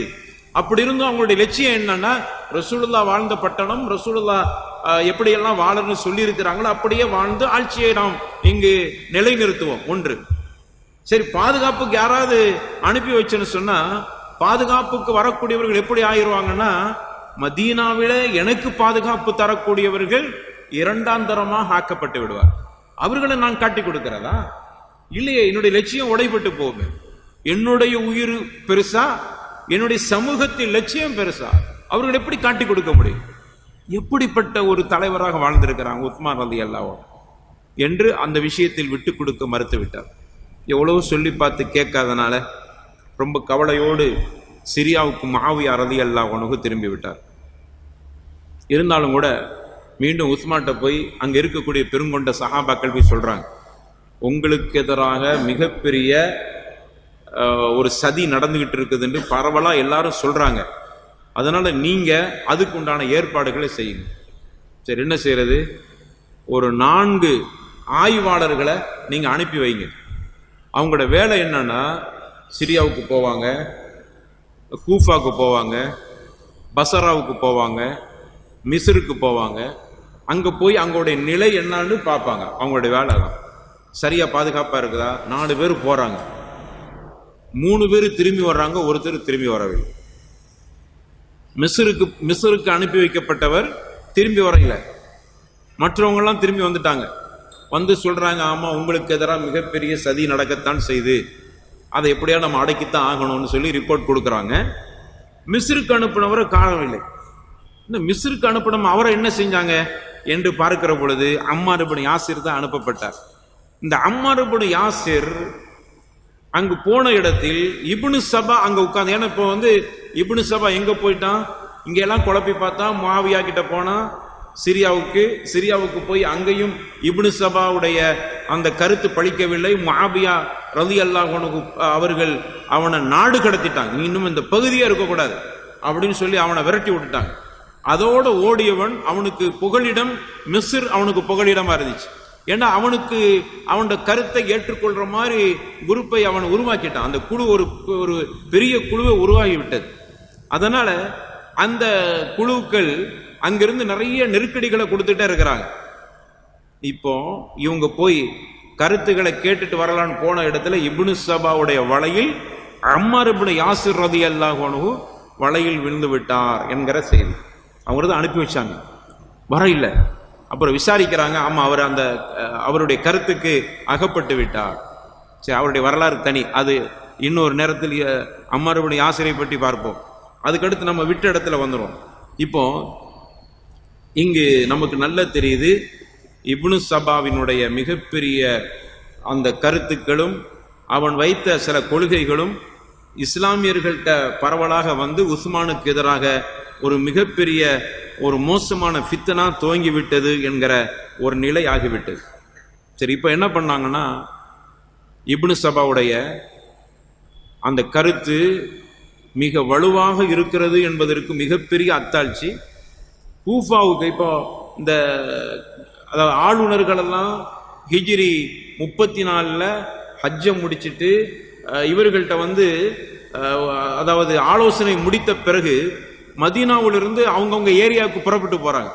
அப்படி இருந்தும் அவங்களுடைய லட்சியம் என்னன்னா ரசூலுல்லா வாழ்ந்த பட்டணம் ரசூலுல்லா அஹ், எப்படியெல்லாம் வாழணும்னு சொல்லி இருக்கிறாங்களோ அப்படியே வாழ்ந்து ஆட்சியை நாம் இங்கு நிலைநிறுத்துவோம் ஒன்று சரி பாதுகாப்புக்கு யாராவது அனுப்பி வச்சேன்னு சொன்னா பாதுகாப்புக்கு வரக்கூடியவர்கள் எப்படி ஆயிருவாங்கன்னா மதீனாவில எனக்கு பாதுகாப்பு தரக்கூடியவர்கள் இரண்டாம் தரமாக ஆக்கப்பட்டு விடுவார் அவர்களை நான் காட்டி கொடுக்கிறதா இல்லையே என்னுடைய லட்சியம் உடைபட்டு போகுமே என்னுடைய உயிர் பெருசா என்னுடைய சமூகத்தின் லட்சியம் பெருசா அவர்கள் எப்படி காட்டி கொடுக்க முடியும் எப்படிப்பட்ட ஒரு தலைவராக வாழ்ந்திருக்கிறாங்க உஸ்மான் ரதி அல்லாவோ என்று அந்த விஷயத்தில் விட்டு கொடுக்க மறுத்து விட்டார் எவ்வளவு சொல்லி பார்த்து கேட்காதனால ரொம்ப கவலையோடு சிரியாவுக்கு மாவியா ரதி அல்லா உனக்கு திரும்பி விட்டார் இருந்தாலும் கூட மீண்டும் உஸ்மான்கிட்ட போய் அங்க இருக்கக்கூடிய பெருங்கொண்ட சஹாபாக்கள் போய் சொல்றாங்க உங்களுக்கு எதிராக மிகப்பெரிய அஹ், ஒரு சதி நடந்துகிட்டு இருக்குதுன்னு பரவலா எல்லாரும் சொல்றாங்க அதனால நீங்க அதுக்கு உண்டான ஏற்பாடுகளை செய்யுங்க சரி என்ன செய்யறது ஒரு நான்கு ஆய்வாளர்களை நீங்க அனுப்பி வைங்க அவங்களோட வேலை என்னன்னா சிரியாவுக்கு போவாங்க கூஃபாவுக்கு போவாங்க பசராவுக்கு போவாங்க மிஸ்ருக்கு போவாங்க அங்க போய் அவங்களுடைய நிலை என்னன்னு பார்ப்பாங்க அவங்களுடைய வேலை தான் சரியா பாதுகாப்பா இருக்குதா நாலு பேர் போறாங்க மூணு பேர் திரும்பி வர்றாங்க ஒருத்தர் திரும்பி வரவில்லை மிஸ்ருக்கு மிஸ்ருக்கு அனுப்பி வைக்கப்பட்டவர் திரும்பி வரல மற்றவங்க எல்லாம் திரும்பி வந்துட்டாங்க வந்து சொல்றாங்க ஆமா உங்களுக்கு எதிராக மிகப்பெரிய சதி நடக்கத்தான் செய்து அதை எப்படியா நம்ம அடக்கித்தான் ஆகணும்னு சொல்லி ரிப்போர்ட் கொடுக்குறாங்க மிஸ்ருக்கு அனுப்பினவரை காணவில்லை இந்த மிஸ்ருக்கு அனுப்பின அவரை என்ன செஞ்சாங்க என்று பார்க்கிற பொழுது அம்மார் இப்னு யாசிர் தான் அனுப்பப்பட்டார் இந்த அம்மார் இப்னு யாசிர் அங்கு போன இடத்தில் இப்னு சபா அங்க உட்கார்ந்து ஏன்னா இப்போ வந்து இப்னு சபா எங்க போயிட்டான் இங்க எல்லாம் குழப்பி பார்த்தா மாவியா கிட்ட போனா சிரியாவுக்கு சிரியாவுக்கு போய் அங்கேயும் இப்னு சபாவுடைய அந்த கருத்து பழிக்கவில்லை மாபியா ரலி அல்லாஹ் அவர்கள் அவனை நாடு கடத்திட்டாங்க நீ இன்னும் இந்த பகுதியா இருக்கக்கூடாது அப்படின்னு சொல்லி அவனை விரட்டி விட்டுட்டாங்க அதோட ஓடியவன் அவனுக்கு புகலிடம் மிஸ்ர் அவனுக்கு புகலிடமா இருந்துச்சு ஏன்னா அவனுக்கு அவனோட கருத்தை ஏற்றுக்கொள்ற மாதிரி குரூப்பை அவன் உருவாக்கிட்டான் அந்த குழு ஒரு ஒரு பெரிய குழுவை உருவாகி விட்டது அதனால அந்த குழுக்கள் அங்கிருந்து நிறைய நெருக்கடிகளை கொடுத்துட்டே இருக்கிறாங்க இப்போ இவங்க போய் கருத்துக்களை கேட்டுட்டு வரலான்னு போன இடத்துல இப்னு சபாவுடைய வலையில் அம்மார் இப்னு யாசிர் ரதி அல்லாஹ் வலையில் விழுந்து விட்டார் என்கிற செய்தி அவங்க தான் அனுப்பி வச்சாங்க வர இல்லை அப்புறம் விசாரிக்கிறாங்க ஆமா அவர் அந்த அஹ், அவருடைய கருத்துக்கு அகப்பட்டு விட்டார் சரி அவருடைய வரலாறு தனி அது இன்னொரு நேரத்தில் அஹ், அம்மார் இப்னு யாசிரை பற்றி பார்ப்போம் அதுக்கடுத்து நம்ம விட்ட இடத்துல வந்துடும் இப்போ இங்கு நமக்கு நல்ல தெரியுது இப்னு சபாவினுடைய மிகப்பெரிய அந்த கருத்துக்களும் அவன் வைத்த சில கொள்கைகளும் இஸ்லாமியர்கள்ட்ட பரவலாக வந்து உஸ்மானுக்கு எதிராக ஒரு மிகப்பெரிய ஒரு மோசமான ஃபித்தனா துவங்கி விட்டது என்கிற ஒரு நிலை ஆகிவிட்டது சரி இப்போ என்ன பண்ணாங்கன்னா இப்னு சபாவுடைய அந்த கருத்து மிக வலுவாக இருக்கிறது என்பதற்கு மிகப்பெரிய அத்தாட்சி கூஃபாவுக்கு இப்போ இந்த அதாவது ஆளுநர்கள் எல்லாம் ஹிஜ்ரி முப்பத்தி நாலில் ஹஜ்ஜை முடிச்சிட்டு அஹ், இவர்கள்ட்ட வந்து அஹ், அதாவது ஆலோசனை முடித்த பிறகு மதீனாவிலிருந்து அவங்கவுங்க ஏரியாவுக்கு புறப்பட்டு போறாங்க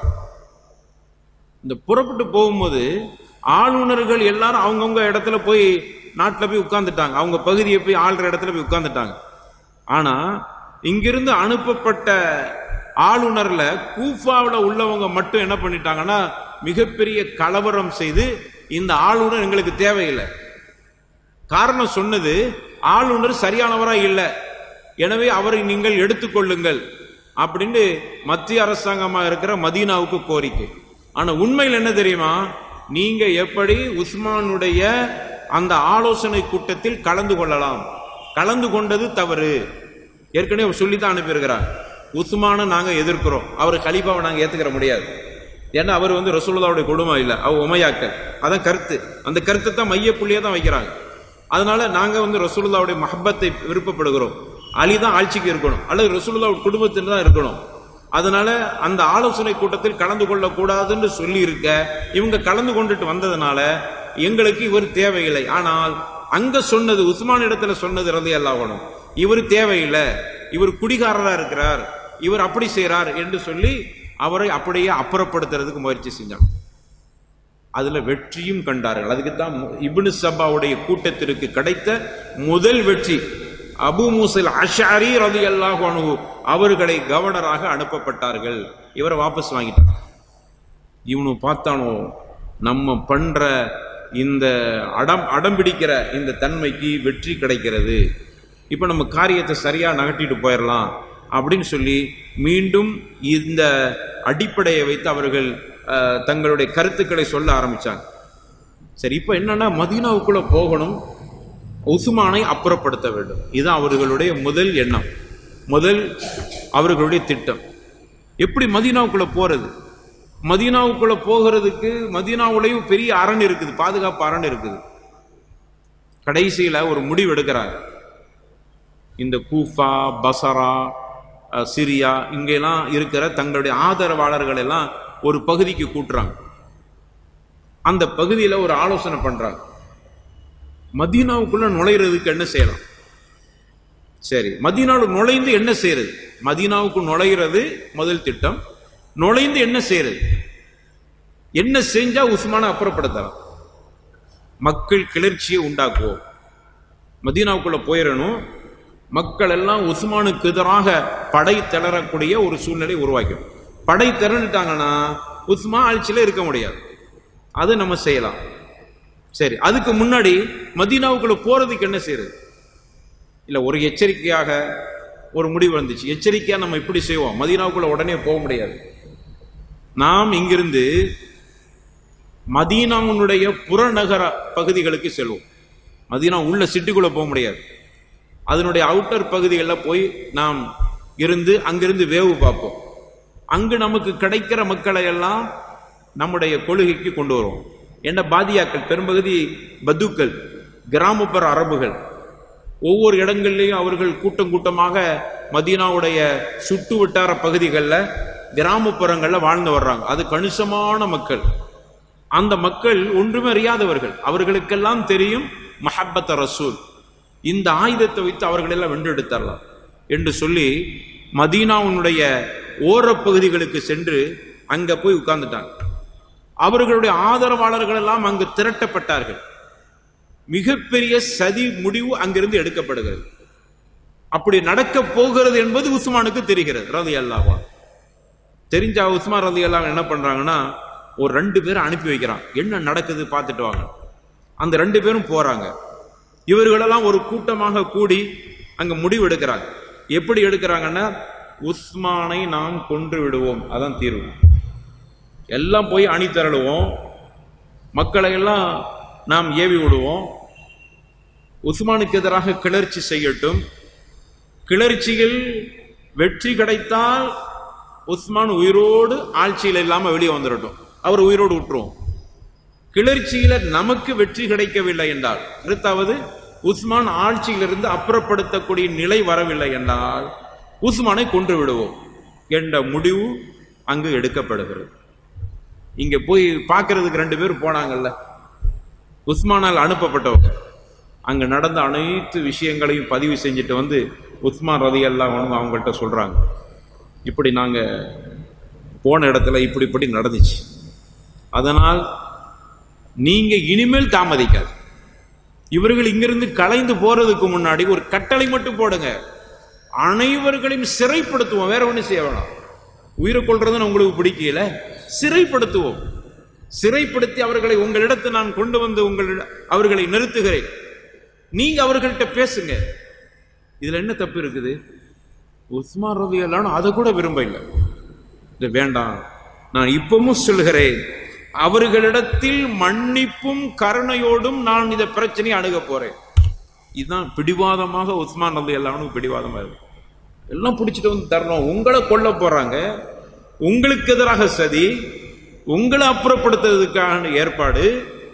இந்த புறப்பட்டு போகும்போது ஆளுநர்கள் எல்லாரும் அவங்கவுங்க இடத்துல போய் நாட்டில் போய் உட்கார்ந்துட்டாங்க அவங்க பகுதியை போய் ஆள்ற இடத்துல போய் உட்கார்ந்துட்டாங்க ஆனா இங்கிருந்து அனுப்பப்பட்ட ஆளுநர்ல கூஃபாவில் உள்ளவங்க மட்டும் என்ன பண்ணிட்டாங்கன்னா மிகப்பெரிய கலவரம் செய்து இந்த ஆளுநர் எங்களுக்கு தேவையில்லை காரணம் சொன்னது ஆளுநர் சரியானவரா இல்லை எனவே அவரை நீங்கள் எடுத்துக்கொள்ளுங்கள் அப்படின்னு மத்திய அரசாங்கமா இருக்கிற மதீனாவுக்கு கோரிக்கை ஆனா உண்மையில் என்ன தெரியுமா நீங்க எப்படி உஸ்மானுடைய அந்த ஆலோசனை கூட்டத்தில் கலந்து கொள்ளலாம் கலந்து கொண்டது தவறு ஏற்கனவே சொல்லி தான் அனுப்பியிருக்கிறார் உஸ்மானை நாங்க எதிர்க்கிறோம் அவர் கலீஃபாவை நாங்க ஏத்துக்கிற முடியாது ஏன்னா அவர் வந்து ரசூலுல்லாவுடைய குடும்பம் இல்லை அவர் உமையாக்கள் அதான் கருத்து அந்த கருத்தை தான் மையப்புள்ளியே தான் வைக்கிறாங்க அதனால நாங்க வந்து ரசூலுல்லாவுடைய மஹப்பத்தை விருப்பப்படுகிறோம் அலி தான் ஆட்சிக்கு இருக்கணும் அல்லது ரசூலுல்லாவுடைய குடும்பத்தில் தான் இருக்கணும் அதனால அந்த ஆலோசனை கூட்டத்தில் கலந்து கொள்ளக்கூடாதுன்னு சொல்லி இருக்க இவங்க கலந்து கொண்டுட்டு வந்ததுனால எங்களுக்கு இவர் தேவையில்லை ஆனால் அங்க சொன்னது உஸ்மான் இடத்துல சொன்னது ரதி அல்லாஹணும் இவர் தேவையில்லை இவர் குடிகாரரா இருக்கிறார் இவர் அப்படி செய்றார் என்று சொல்லி அவரை அப்படியே அப்புறப்படுத்துறதுக்கு முயற்சி செஞ்சாங்க அதுல வெற்றியும் கண்டார்கள் அதுக்கு தான் இப்னு சபாவுடைய கூட்டத்திற்கு கிடைத்த முதல் வெற்றி அபு மூசல் அஷாரி ரதி அல்லாஹ் அவர்களை கவர்னராக அனுப்பப்பட்டார்கள் இவரை வாபஸ் வாங்கிட்டாங்க இவனு பார்த்தானோ நம்ம பண்ற இந்த அடம் அடம் பிடிக்கிற இந்த தன்மைக்கு வெற்றி கிடைக்கிறது இப்போ நம்ம காரியத்தை சரியா நகட்டிட்டு போயிடலாம் அப்படின்னு சொல்லி மீண்டும் இந்த அடிப்படையை வைத்து அவர்கள் அஹ், தங்களுடைய கருத்துக்களை சொல்ல ஆரம்பிச்சாங்க சரி இப்போ என்னன்னா மதீனாவுக்குள்ள போகணும் உஸ்மானை அப்புறப்படுத்த வேண்டும் இதுதான் அவர்களுடைய முதல் எண்ணம் முதல் அவர்களுடைய திட்டம் எப்படி மதீனாவுக்குள்ள போறது மதீனாவுக்குள்ள போகிறதுக்கு மதீனாவுலயும் பெரிய அரண் இருக்குது பாதுகாப்பு அரண் இருக்குது கடைசியில ஒரு முடிவு எடுக்கிறாங்க இந்த கூஃபா பசரா அஹ், சிரியா இங்கெல்லாம் இருக்கிற தங்களுடைய ஆதரவாளர்கள் எல்லாம் ஒரு பகுதிக்கு கூட்டுறாங்க அந்த பகுதியில் ஒரு ஆலோசனை பண்றாங்க மதீனாவுக்குள்ள நுழையிறதுக்கு என்ன செய்யலாம் சரி மதீனாவுக்கு நுழைந்து என்ன செய்யறது மதீனாவுக்கு நுழையிறது முதல் திட்டம் நுழைந்து என்ன செய்யறது என்ன செஞ்சா உஸ்மானை அப்புறப்படுத்தலாம் மக்கள் கிளர்ச்சியை உண்டாக்குவோம் மதீனாவுக்குள்ள போயிடணும் மக்கள் எல்லாம் உஸ்மானுக்கு எதிராக படை திளறக்கூடிய ஒரு சூழ்நிலை உருவாக்கும் படை திரண்டுட்டாங்கன்னா உஸ்மா ஆட்சியில இருக்க முடியாது அது நம்ம செய்யலாம் சரி அதுக்கு முன்னாடி மதீனாவுக்குள்ள போறதுக்கு என்ன செய்யறது இல்ல ஒரு எச்சரிக்கையாக ஒரு முடிவு வந்துச்சு எச்சரிக்கையா நம்ம இப்படி செய்வோம் மதீனாவுக்குள்ள உடனே போக முடியாது நாம் இங்கிருந்து மதீனாவுடைய புறநகர பகுதிகளுக்கு செல்வோம் மதீனா உள்ள சிட்டிக்குள்ள போக முடியாது அதனுடைய அவுட்டர் பகுதிகளில் போய் நாம் இருந்து அங்கிருந்து வேவு பார்ப்போம் அங்கு நமக்கு கிடைக்கிற மக்களை எல்லாம் நம்முடைய கொள்கைக்கு கொண்டு வருவோம் என்ன பாதியாக்கள் பெரும்பகுதி பத்துக்கள் கிராமப்புற அரபுகள் ஒவ்வொரு இடங்கள்லையும் அவர்கள் கூட்டம் கூட்டமாக மதீனாவுடைய சுட்டு வட்டார பகுதிகளில் கிராமப்புறங்களில் வாழ்ந்து வர்றாங்க அது கணிசமான மக்கள் அந்த மக்கள் ஒன்றுமே அறியாதவர்கள் அவர்களுக்கெல்லாம் தெரியும் மஹப்பத்த ரசூல் இந்த ஆயுதத்தை வைத்து அவர்களெல்லாம் வென்றெடுத்தரலாம் என்று சொல்லி மதீனாவுடைய ஓரப் பகுதிகளுக்கு சென்று அங்க போய் உட்கார்ந்துட்டாங்க அவர்களுடைய ஆதரவாளர்கள் எல்லாம் அங்கு திரட்டப்பட்டார்கள் மிகப்பெரிய சதி முடிவு அங்கிருந்து எடுக்கப்படுகிறது அப்படி நடக்க போகிறது என்பது உஸ்மானுக்கு தெரிகிறது ரதி அல்லாவா தெரிஞ்ச உஸ்மான் ரதி அல்லாஹ் என்ன பண்றாங்கன்னா ஒரு ரெண்டு பேரை அனுப்பி வைக்கிறான் என்ன நடக்குது பார்த்துட்டு வாங்க அந்த ரெண்டு பேரும் போறாங்க இவர்களெல்லாம் ஒரு கூட்டமாக கூடி அங்க முடிவு எடுக்கிறாங்க எப்படி எடுக்கிறாங்கன்னா உஸ்மானை நாம் கொன்று விடுவோம் அதான் தீர்வு எல்லாம் போய் அணி திரளுவோம் மக்களை எல்லாம் நாம் ஏவி விடுவோம் உஸ்மானுக்கு எதிராக கிளர்ச்சி செய்யட்டும் கிளர்ச்சியில் வெற்றி கிடைத்தால் உஸ்மான் உயிரோடு ஆட்சியில் இல்லாம வெளியே வந்துடட்டும் அவர் உயிரோடு விட்டுருவோம் கிளர்ச்சியில நமக்கு வெற்றி கிடைக்கவில்லை என்றால் அடுத்தாவது உஸ்மான் ஆட்சியிலிருந்து அப்புறப்படுத்தக்கூடிய நிலை வரவில்லை என்றால் உஸ்மானை கொன்று விடுவோம் என்ற முடிவு அங்கு எடுக்கப்படுகிறது இங்க போய் பார்க்கிறதுக்கு ரெண்டு பேர் போனாங்கல்ல உஸ்மானால் அனுப்பப்பட்டவங்க அங்க நடந்த அனைத்து விஷயங்களையும் பதிவு செஞ்சுட்டு வந்து உஸ்மான் ரதி எல்லாம் அவங்கள்ட்ட சொல்றாங்க இப்படி நாங்க போன இடத்துல இப்படி இப்படி நடந்துச்சு அதனால் நீங்க இனிமேல் தாமதிக்காது இவர்கள் இங்கிருந்து கலைந்து போறதுக்கு முன்னாடி ஒரு கட்டளை மட்டும் போடுங்க அனைவர்களையும் சிறைப்படுத்துவோம் வேற ஒண்ணும் செய்ய வேணாம் உயிரை கொள்றதுன்னு உங்களுக்கு பிடிக்கல சிறைப்படுத்துவோம் சிறைப்படுத்தி அவர்களை உங்களிடத்து நான் கொண்டு வந்து உங்கள் அவர்களை நிறுத்துகிறேன் நீங்க அவர்கள்ட்ட பேசுங்க இதுல என்ன தப்பு இருக்குது உஸ்மான் ரவி அதை கூட விரும்ப இல்லை இது வேண்டாம் நான் இப்பவும் சொல்கிறேன் அவர்களிடத்தில் மன்னிப்பும் கருணையோடும் நான் இந்த பிரச்சனையை அணுக போறேன் இதுதான் பிடிவாதமாக உஸ்மான் ரவி எல்லாரும் பிடிவாதமா இருக்கு எல்லாம் பிடிச்சிட்டு வந்து தரணும் உங்களை கொல்ல போறாங்க உங்களுக்கு எதிராக சதி உங்களை அப்புறப்படுத்துறதுக்கான ஏற்பாடு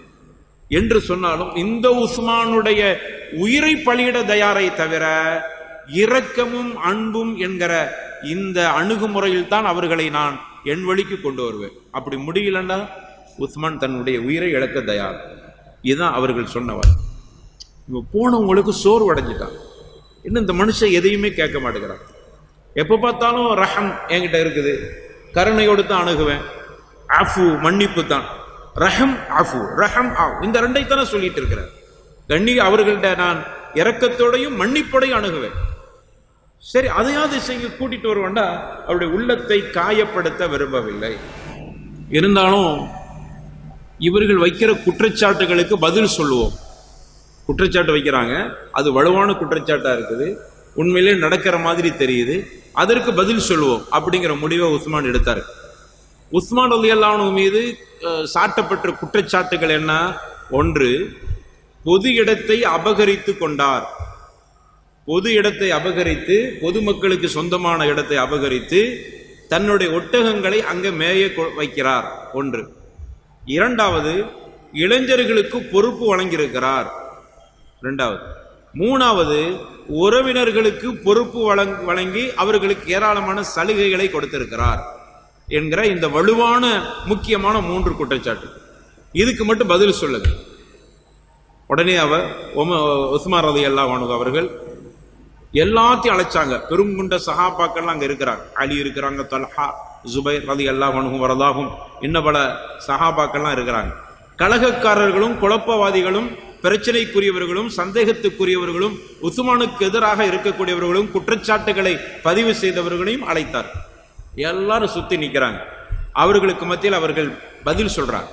என்று சொன்னாலும் இந்த உஸ்மானுடைய உயிரை பலியிட தயாரை தவிர இரக்கமும் அன்பும் என்கிற இந்த அணுகுமுறையில் தான் அவர்களை நான் என் வழிக்கு கொண்டு வருவேன் அப்படி முடியலன்னா உஸ்மான் தன்னுடைய உயிரை இழக்க தயார் இதுதான் அவர்கள் சொன்னவர் இவ போனவங்களுக்கு சோர்வு அடைஞ்சிட்டான் இன்னும் இந்த மனுஷன் எதையுமே கேட்க மாட்டேங்கிறான் எப்போ பார்த்தாலும் ரஹம் என்கிட்ட இருக்குது கருணையோடு தான் அணுகுவேன் ஆஃபு மன்னிப்பு தான் ரஹம் ஆஃபு ரஹம் ஆஃப் இந்த ரெண்டை தானே சொல்லிட்டு இருக்கிறேன் கண்ணி அவர்கள்ட்ட நான் இரக்கத்தோடையும் மன்னிப்போடையும் அணுகுவேன் சரி அதையாவது செய்ய கூட்டிட்டு வருவேன்டா அவருடைய உள்ளத்தை காயப்படுத்த விரும்பவில்லை இருந்தாலும் இவர்கள் வைக்கிற குற்றச்சாட்டுகளுக்கு பதில் சொல்லுவோம் குற்றச்சாட்டு வைக்கிறாங்க அது வலுவான குற்றச்சாட்டா இருக்குது உண்மையிலே நடக்கிற மாதிரி தெரியுது அதற்கு பதில் சொல்லுவோம் அப்படிங்கிற முடிவை உஸ்மான் எடுத்தார் உஸ்மான் அலி அல்லாஹ் மீது அஹ், சாட்டப்பட்ட குற்றச்சாட்டுகள் என்ன ஒன்று பொது இடத்தை அபகரித்து கொண்டார் பொது இடத்தை அபகரித்து பொதுமக்களுக்கு சொந்தமான இடத்தை அபகரித்து தன்னுடைய ஒட்டகங்களை அங்கே மேய கொ- வைக்கிறார் ஒன்று இரண்டாவது இளைஞர்களுக்கு பொறுப்பு வழங்கியிருக்கிறார் இரண்டாவது மூணாவது உறவினர்களுக்கு பொறுப்பு வழங் வழங்கி அவர்களுக்கு ஏராளமான சலுகைகளை கொடுத்திருக்கிறார் என்கிற இந்த வலுவான முக்கியமான மூன்று குற்றச்சாட்டு இதுக்கு மட்டும் பதில் சொல்லுங்க உடனே அவர் ஒம உஸ்மான் ரதி அல்லாஹ் அவர்கள் எல்லாத்தையும் அழைச்சாங்க பெருங்குண்ட சஹாபாக்கள்லாம் அங்க இருக்கிறாங்க அலி இருக்கிறாங்க தல்ஹா ஜுபைர் ரதி அல்லாஹ் வரதாகும் இன்னும் பல சஹாபாக்கள்லாம் இருக்கிறாங்க கலகக்காரர்களும் குழப்பவாதிகளும் பிரச்சனைக்குரியவர்களும் சந்தேகத்துக்குரியவர்களும் உஸ்மானுக்கு எதிராக இருக்கக்கூடியவர்களும் குற்றச்சாட்டுகளை பதிவு செய்தவர்களையும் அழைத்தார் எல்லாரும் சுத்தி நிக்கிறாங்க அவர்களுக்கு மத்தியில் அவர்கள் பதில் சொல்றாங்க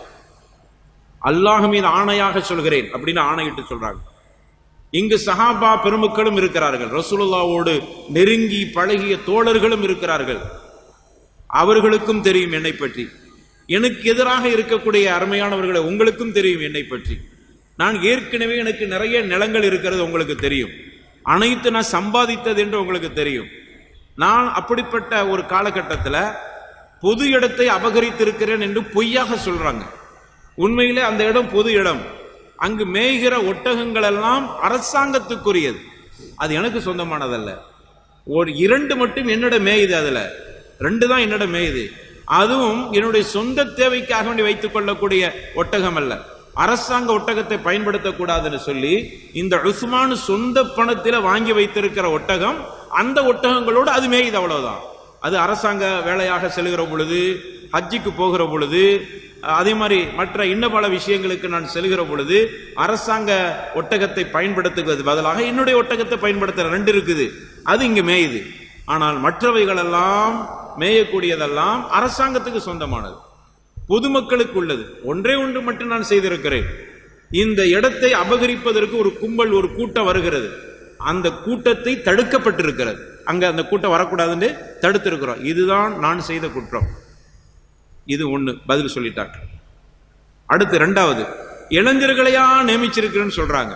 அல்லாஹ் மீது ஆணையாக சொல்கிறேன் அப்படின்னு ஆணையிட்டு சொல்றாங்க இங்கு சஹாபா பெருமக்களும் இருக்கிறார்கள் ரசூலுல்லாவோடு நெருங்கி பழகிய தோழர்களும் இருக்கிறார்கள் அவர்களுக்கும் தெரியும் என்னை பற்றி எனக்கு எதிராக இருக்கக்கூடிய அருமையானவர்களை உங்களுக்கும் தெரியும் என்னை பற்றி நான் ஏற்கனவே எனக்கு நிறைய நிலங்கள் இருக்கிறது உங்களுக்கு தெரியும் அனைத்து நான் சம்பாதித்தது என்று உங்களுக்கு தெரியும் நான் அப்படிப்பட்ட ஒரு காலகட்டத்தில் பொது இடத்தை அபகரித்திருக்கிறேன் என்று பொய்யாக சொல்றாங்க உண்மையிலே அந்த இடம் பொது இடம் அங்கு மேய்கிற ஒட்டகங்கள் எல்லாம் அரசாங்கத்துக்குரியது அது எனக்கு சொந்தமானதல்ல ஒரு இரண்டு மட்டும் என்னோட மேயுது அதுல ரெண்டு தான் என்னோட மேயுது அதுவும் என்னுடைய சொந்த தேவைக்காக வேண்டி வைத்துக் கொள்ளக்கூடிய ஒட்டகம் அல்ல அரசாங்க ஒட்டகத்தை பயன்படுத்தக்கூடாதுன்னு சொல்லி இந்த உஸ்மான் சொந்த பணத்தில் வாங்கி வைத்திருக்கிற ஒட்டகம் அந்த ஒட்டகங்களோடு அது மேயுது அவ்வளவுதான் அது அரசாங்க வேலையாக செல்கிற பொழுது ஹஜ்ஜிக்கு போகிற பொழுது அதே மாதிரி மற்ற இன்ன பல விஷயங்களுக்கு நான் செல்கிற பொழுது அரசாங்க ஒட்டகத்தை பயன்படுத்துவது பதிலாக என்னுடைய ஒட்டகத்தை பயன்படுத்துற ரெண்டு இருக்குது அது இங்க மேயுது ஆனால் மற்றவைகள் எல்லாம் மேயக்கூடியதெல்லாம் அரசாங்கத்துக்கு சொந்தமானது பொதுமக்களுக்கு உள்ளது ஒன்றே ஒன்று மட்டும் நான் செய்திருக்கிறேன் இந்த இடத்தை அபகரிப்பதற்கு ஒரு கும்பல் ஒரு கூட்டம் வருகிறது அந்த கூட்டத்தை தடுக்கப்பட்டிருக்கிறது அங்க அந்த கூட்டம் வரக்கூடாதுன்னு தடுத்திருக்கிறோம் இதுதான் நான் செய்த குற்றம் இது ஒண்ணு பதில் சொல்லிட்டாங்க அடுத்து ரெண்டாவது இளைஞர்களையா நியமிச்சிருக்கிறேன்னு சொல்றாங்க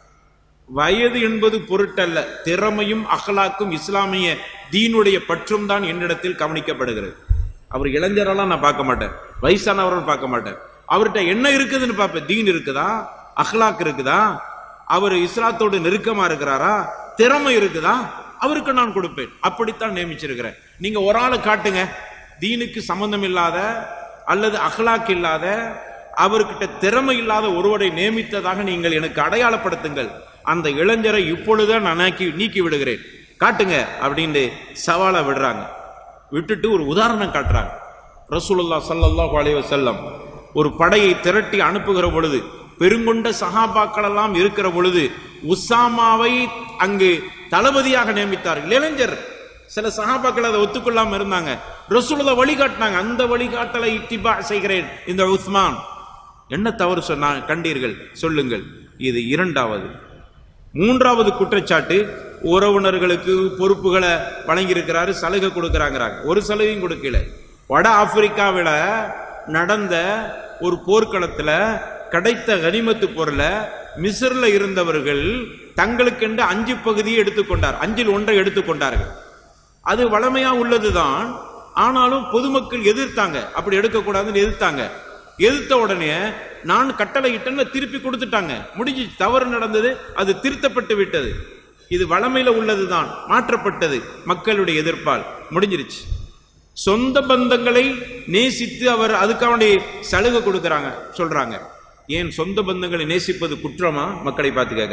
வயது என்பது பொருட்டல்ல திறமையும் அகலாக்கும் இஸ்லாமிய தீனுடைய பற்றும் தான் என்னிடத்தில் கவனிக்கப்படுகிறது அவர் இளைஞரெல்லாம் நான் பார்க்க மாட்டேன் வயசானவர்கள் பார்க்க மாட்டேன் அவர்கிட்ட என்ன இருக்குதுன்னு பார்ப்பேன் தீன் இருக்குதா அஹ்லாக் இருக்குதா அவர் இஸ்லாத்தோடு நெருக்கமா இருக்கிறாரா திறமை இருக்குதா அவருக்கு நான் கொடுப்பேன் அப்படித்தான் நியமிச்சிருக்கிறேன் நீங்க ஒரு ஆளை காட்டுங்க தீனுக்கு சம்பந்தம் இல்லாத அல்லது அஹ்லாக் இல்லாத அவர்கிட்ட திறமை இல்லாத ஒருவரை நியமித்ததாக நீங்கள் எனக்கு அடையாளப்படுத்துங்கள் அந்த இளைஞரை இப்பொழுதே நான் நீக்கி நீக்கி விடுகிறேன் காட்டுங்க அப்படின்னு சவாலை விடுறாங்க விட்டுட்டு ஒரு உதாரணம் காட்டுறாங்க ரசூலுல்லா ஸல்லல்லாஹு அலைஹி வஸல்லம் ஒரு படையை திரட்டி அனுப்புகிற பொழுது பெருங்கொண்ட சஹாபாக்கள் எல்லாம் இருக்கிற பொழுது உசாமாவை அங்கு தளபதியாக நியமித்தார்கள் இளைஞர் சில சஹாபாக்கள் அதை ஒத்துக்கொள்ளாம இருந்தாங்க ரசூலுல்லா வழிகாட்டினாங்க அந்த வழிகாட்டலை இத்திபா செய்கிறேன் இந்த உஸ்மான் என்ன தவறு சொன்னா கண்டீர்கள் சொல்லுங்கள் இது இரண்டாவது மூன்றாவது குற்றச்சாட்டு உறவினர்களுக்கு பொறுப்புகளை வழங்கியிருக்கிறாரு சலுகை கொடுக்கறாங்கிறாங்க ஒரு சலுகையும் கொடுக்கல வட ஆப்பிரிக்காவில் நடந்த ஒரு போர்க்களத்துல கிடைத்த கனிமத்து பொருளை மிஸ்ர்ல இருந்தவர்கள் தங்களுக்கென்று அஞ்சு பகுதியை எடுத்துக்கொண்டார் அஞ்சில் ஒன்றை எடுத்துக்கொண்டார்கள் அது வளமையா உள்ளதுதான் ஆனாலும் பொதுமக்கள் எதிர்த்தாங்க அப்படி எடுக்கக்கூடாதுன்னு எதிர்த்தாங்க எதிர்த்த உடனே நான் கட்டளையிட்டேன்னு திருப்பி கொடுத்துட்டாங்க முடிஞ்சு தவறு நடந்தது அது திருத்தப்பட்டு விட்டது இது வளமையில உள்ளதுதான் மாற்றப்பட்டது மக்களுடைய எதிர்ப்பால் முடிஞ்சிருச்சு சொந்த பந்தங்களை நேசித்து அவர் அதுக்காண்டி சலுகை கொடுக்கறாங்க சொல்றாங்க ஏன் சொந்த பந்தங்களை நேசிப்பது குற்றமா மக்களை பார்த்து கேட்கிறாங்க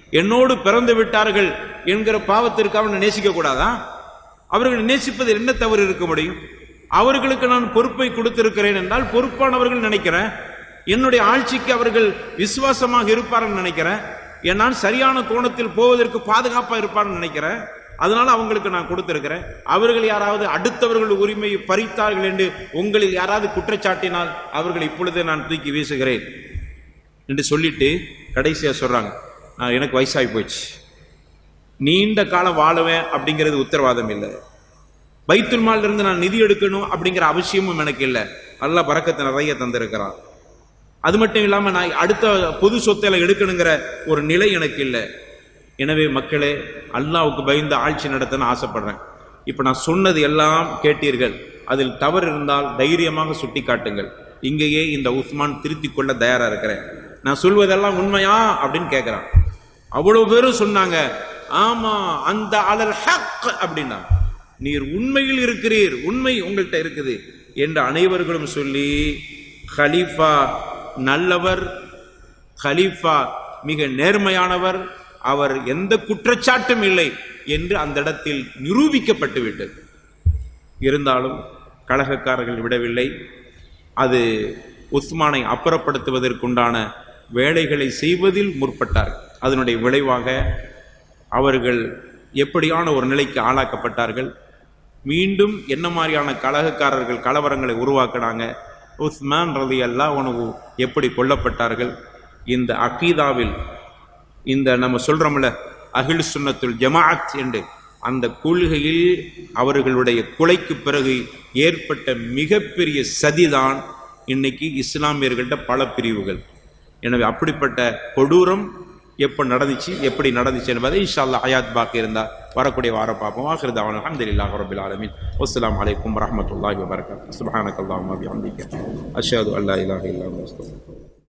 என்னோடு பிறந்து விட்டார்கள் என்கிற பாவத்திற்கு அவனை நேசிக்க கூடாதா அவர்கள் நேசிப்பதில் என்ன தவறு இருக்க முடியும் அவர்களுக்கு நான் பொறுப்பை கொடுத்திருக்கிறேன் என்றால் பொறுப்பானவர்கள் நினைக்கிறேன் என்னுடைய ஆட்சிக்கு அவர்கள் விசுவாசமாக இருப்பார்கள் நினைக்கிறேன் ஏன் நான் சரியான கோணத்தில் போவதற்கு பாதுகாப்பா இருப்பார்கள் நினைக்கிறேன் அதனால அவங்களுக்கு நான் கொடுத்திருக்கிறேன் அவர்கள் யாராவது அடுத்தவர்கள் உரிமையை பறித்தார்கள் என்று உங்களில் யாராவது குற்றச்சாட்டினால் அவர்கள் இப்பொழுதே நான் தூக்கி வீசுகிறேன் என்று சொல்லிட்டு கடைசியா சொல்றாங்க நான் எனக்கு வயசாகி போச்சு நீண்ட காலம் வாழுவேன் அப்படிங்கிறது உத்தரவாதம் இல்லை பைத்துல் மால்ல இருந்து நான் நிதி எடுக்கணும் அப்படிங்கிற அவசியமும் எனக்கு இல்லை அல்ல பறக்கத்தை நிறைய தந்திருக்கிறான் அது மட்டும் இல்லாம நான் அடுத்த பொது சொத்துல எடுக்கணுங்கிற ஒரு நிலை எனக்கு இல்லை எனவே மக்களே அல்லாவுக்கு பயந்து ஆட்சி நடத்தன்னு ஆசைப்படுறேன் இப்ப நான் சொன்னது எல்லாம் கேட்டீர்கள் அதில் தவறு இருந்தால் தைரியமாக சுட்டி காட்டுங்கள் இங்கேயே இந்த உஸ்மான் திருத்திக் கொள்ள தயாரா இருக்கிறேன் நான் சொல்வதெல்லாம் உண்மையா அப்படின்னு கேட்கிறான் அவ்வளவு பேரும் சொன்னாங்க ஆமா அந்த அலல் ஹக் அப்படின்னா நீர் உண்மையில் இருக்கிறீர் உண்மை உங்கள்கிட்ட இருக்குது என்று அனைவர்களும் சொல்லி ஹலீஃபா நல்லவர் ஹலீஃபா மிக நேர்மையானவர் அவர் எந்த குற்றச்சாட்டும் இல்லை என்று அந்த இடத்தில் நிரூபிக்கப்பட்டு விட்டது இருந்தாலும் கழகக்காரர்கள் விடவில்லை அது உஸ்மானை அப்புறப்படுத்துவதற்குண்டான வேலைகளை செய்வதில் முற்பட்டார் அதனுடைய விளைவாக அவர்கள் எப்படியான ஒரு நிலைக்கு ஆளாக்கப்பட்டார்கள் மீண்டும் என்ன மாதிரியான கலகக்காரர்கள் கலவரங்களை உருவாக்குனாங்க உஸ்மான் ரதி அல்லா உணவு எப்படி கொல்லப்பட்டார்கள் இந்த அகீதாவில் இந்த நம்ம சொல்றோம்ல அகில் சுன்னத்துல் ஜமாஅத் என்று அந்த கொள்கையில் அவர்களுடைய கொலைக்கு பிறகு ஏற்பட்ட மிகப்பெரிய சதிதான் இன்னைக்கு இஸ்லாமியர்கள்ட்ட பல பிரிவுகள் எனவே அப்படிப்பட்ட கொடூரம் எப்போ நடந்துச்சு எப்படி நடந்துச்சு என்பதை இன்ஷா அல்லாஹ் ஹயாத் பாக்கி இருந்தா வரக்கூடிய வாரம் பார்ப்போம் ஆஹிர் தாவன் அல்ஹம்துலில்லாஹி ரப்பில் ஆலமீன் வஸ்ஸலாமு அலைக்கும் வரஹ்மத்துல்லாஹி வபரகாத்துஹு சுப்ஹானக்கல்லாஹும்ம வபிஹம்திக அஷ்ஹது அல்லா இலாஹா இல்லா அன்த அஸ்தக்ஃபிருக்க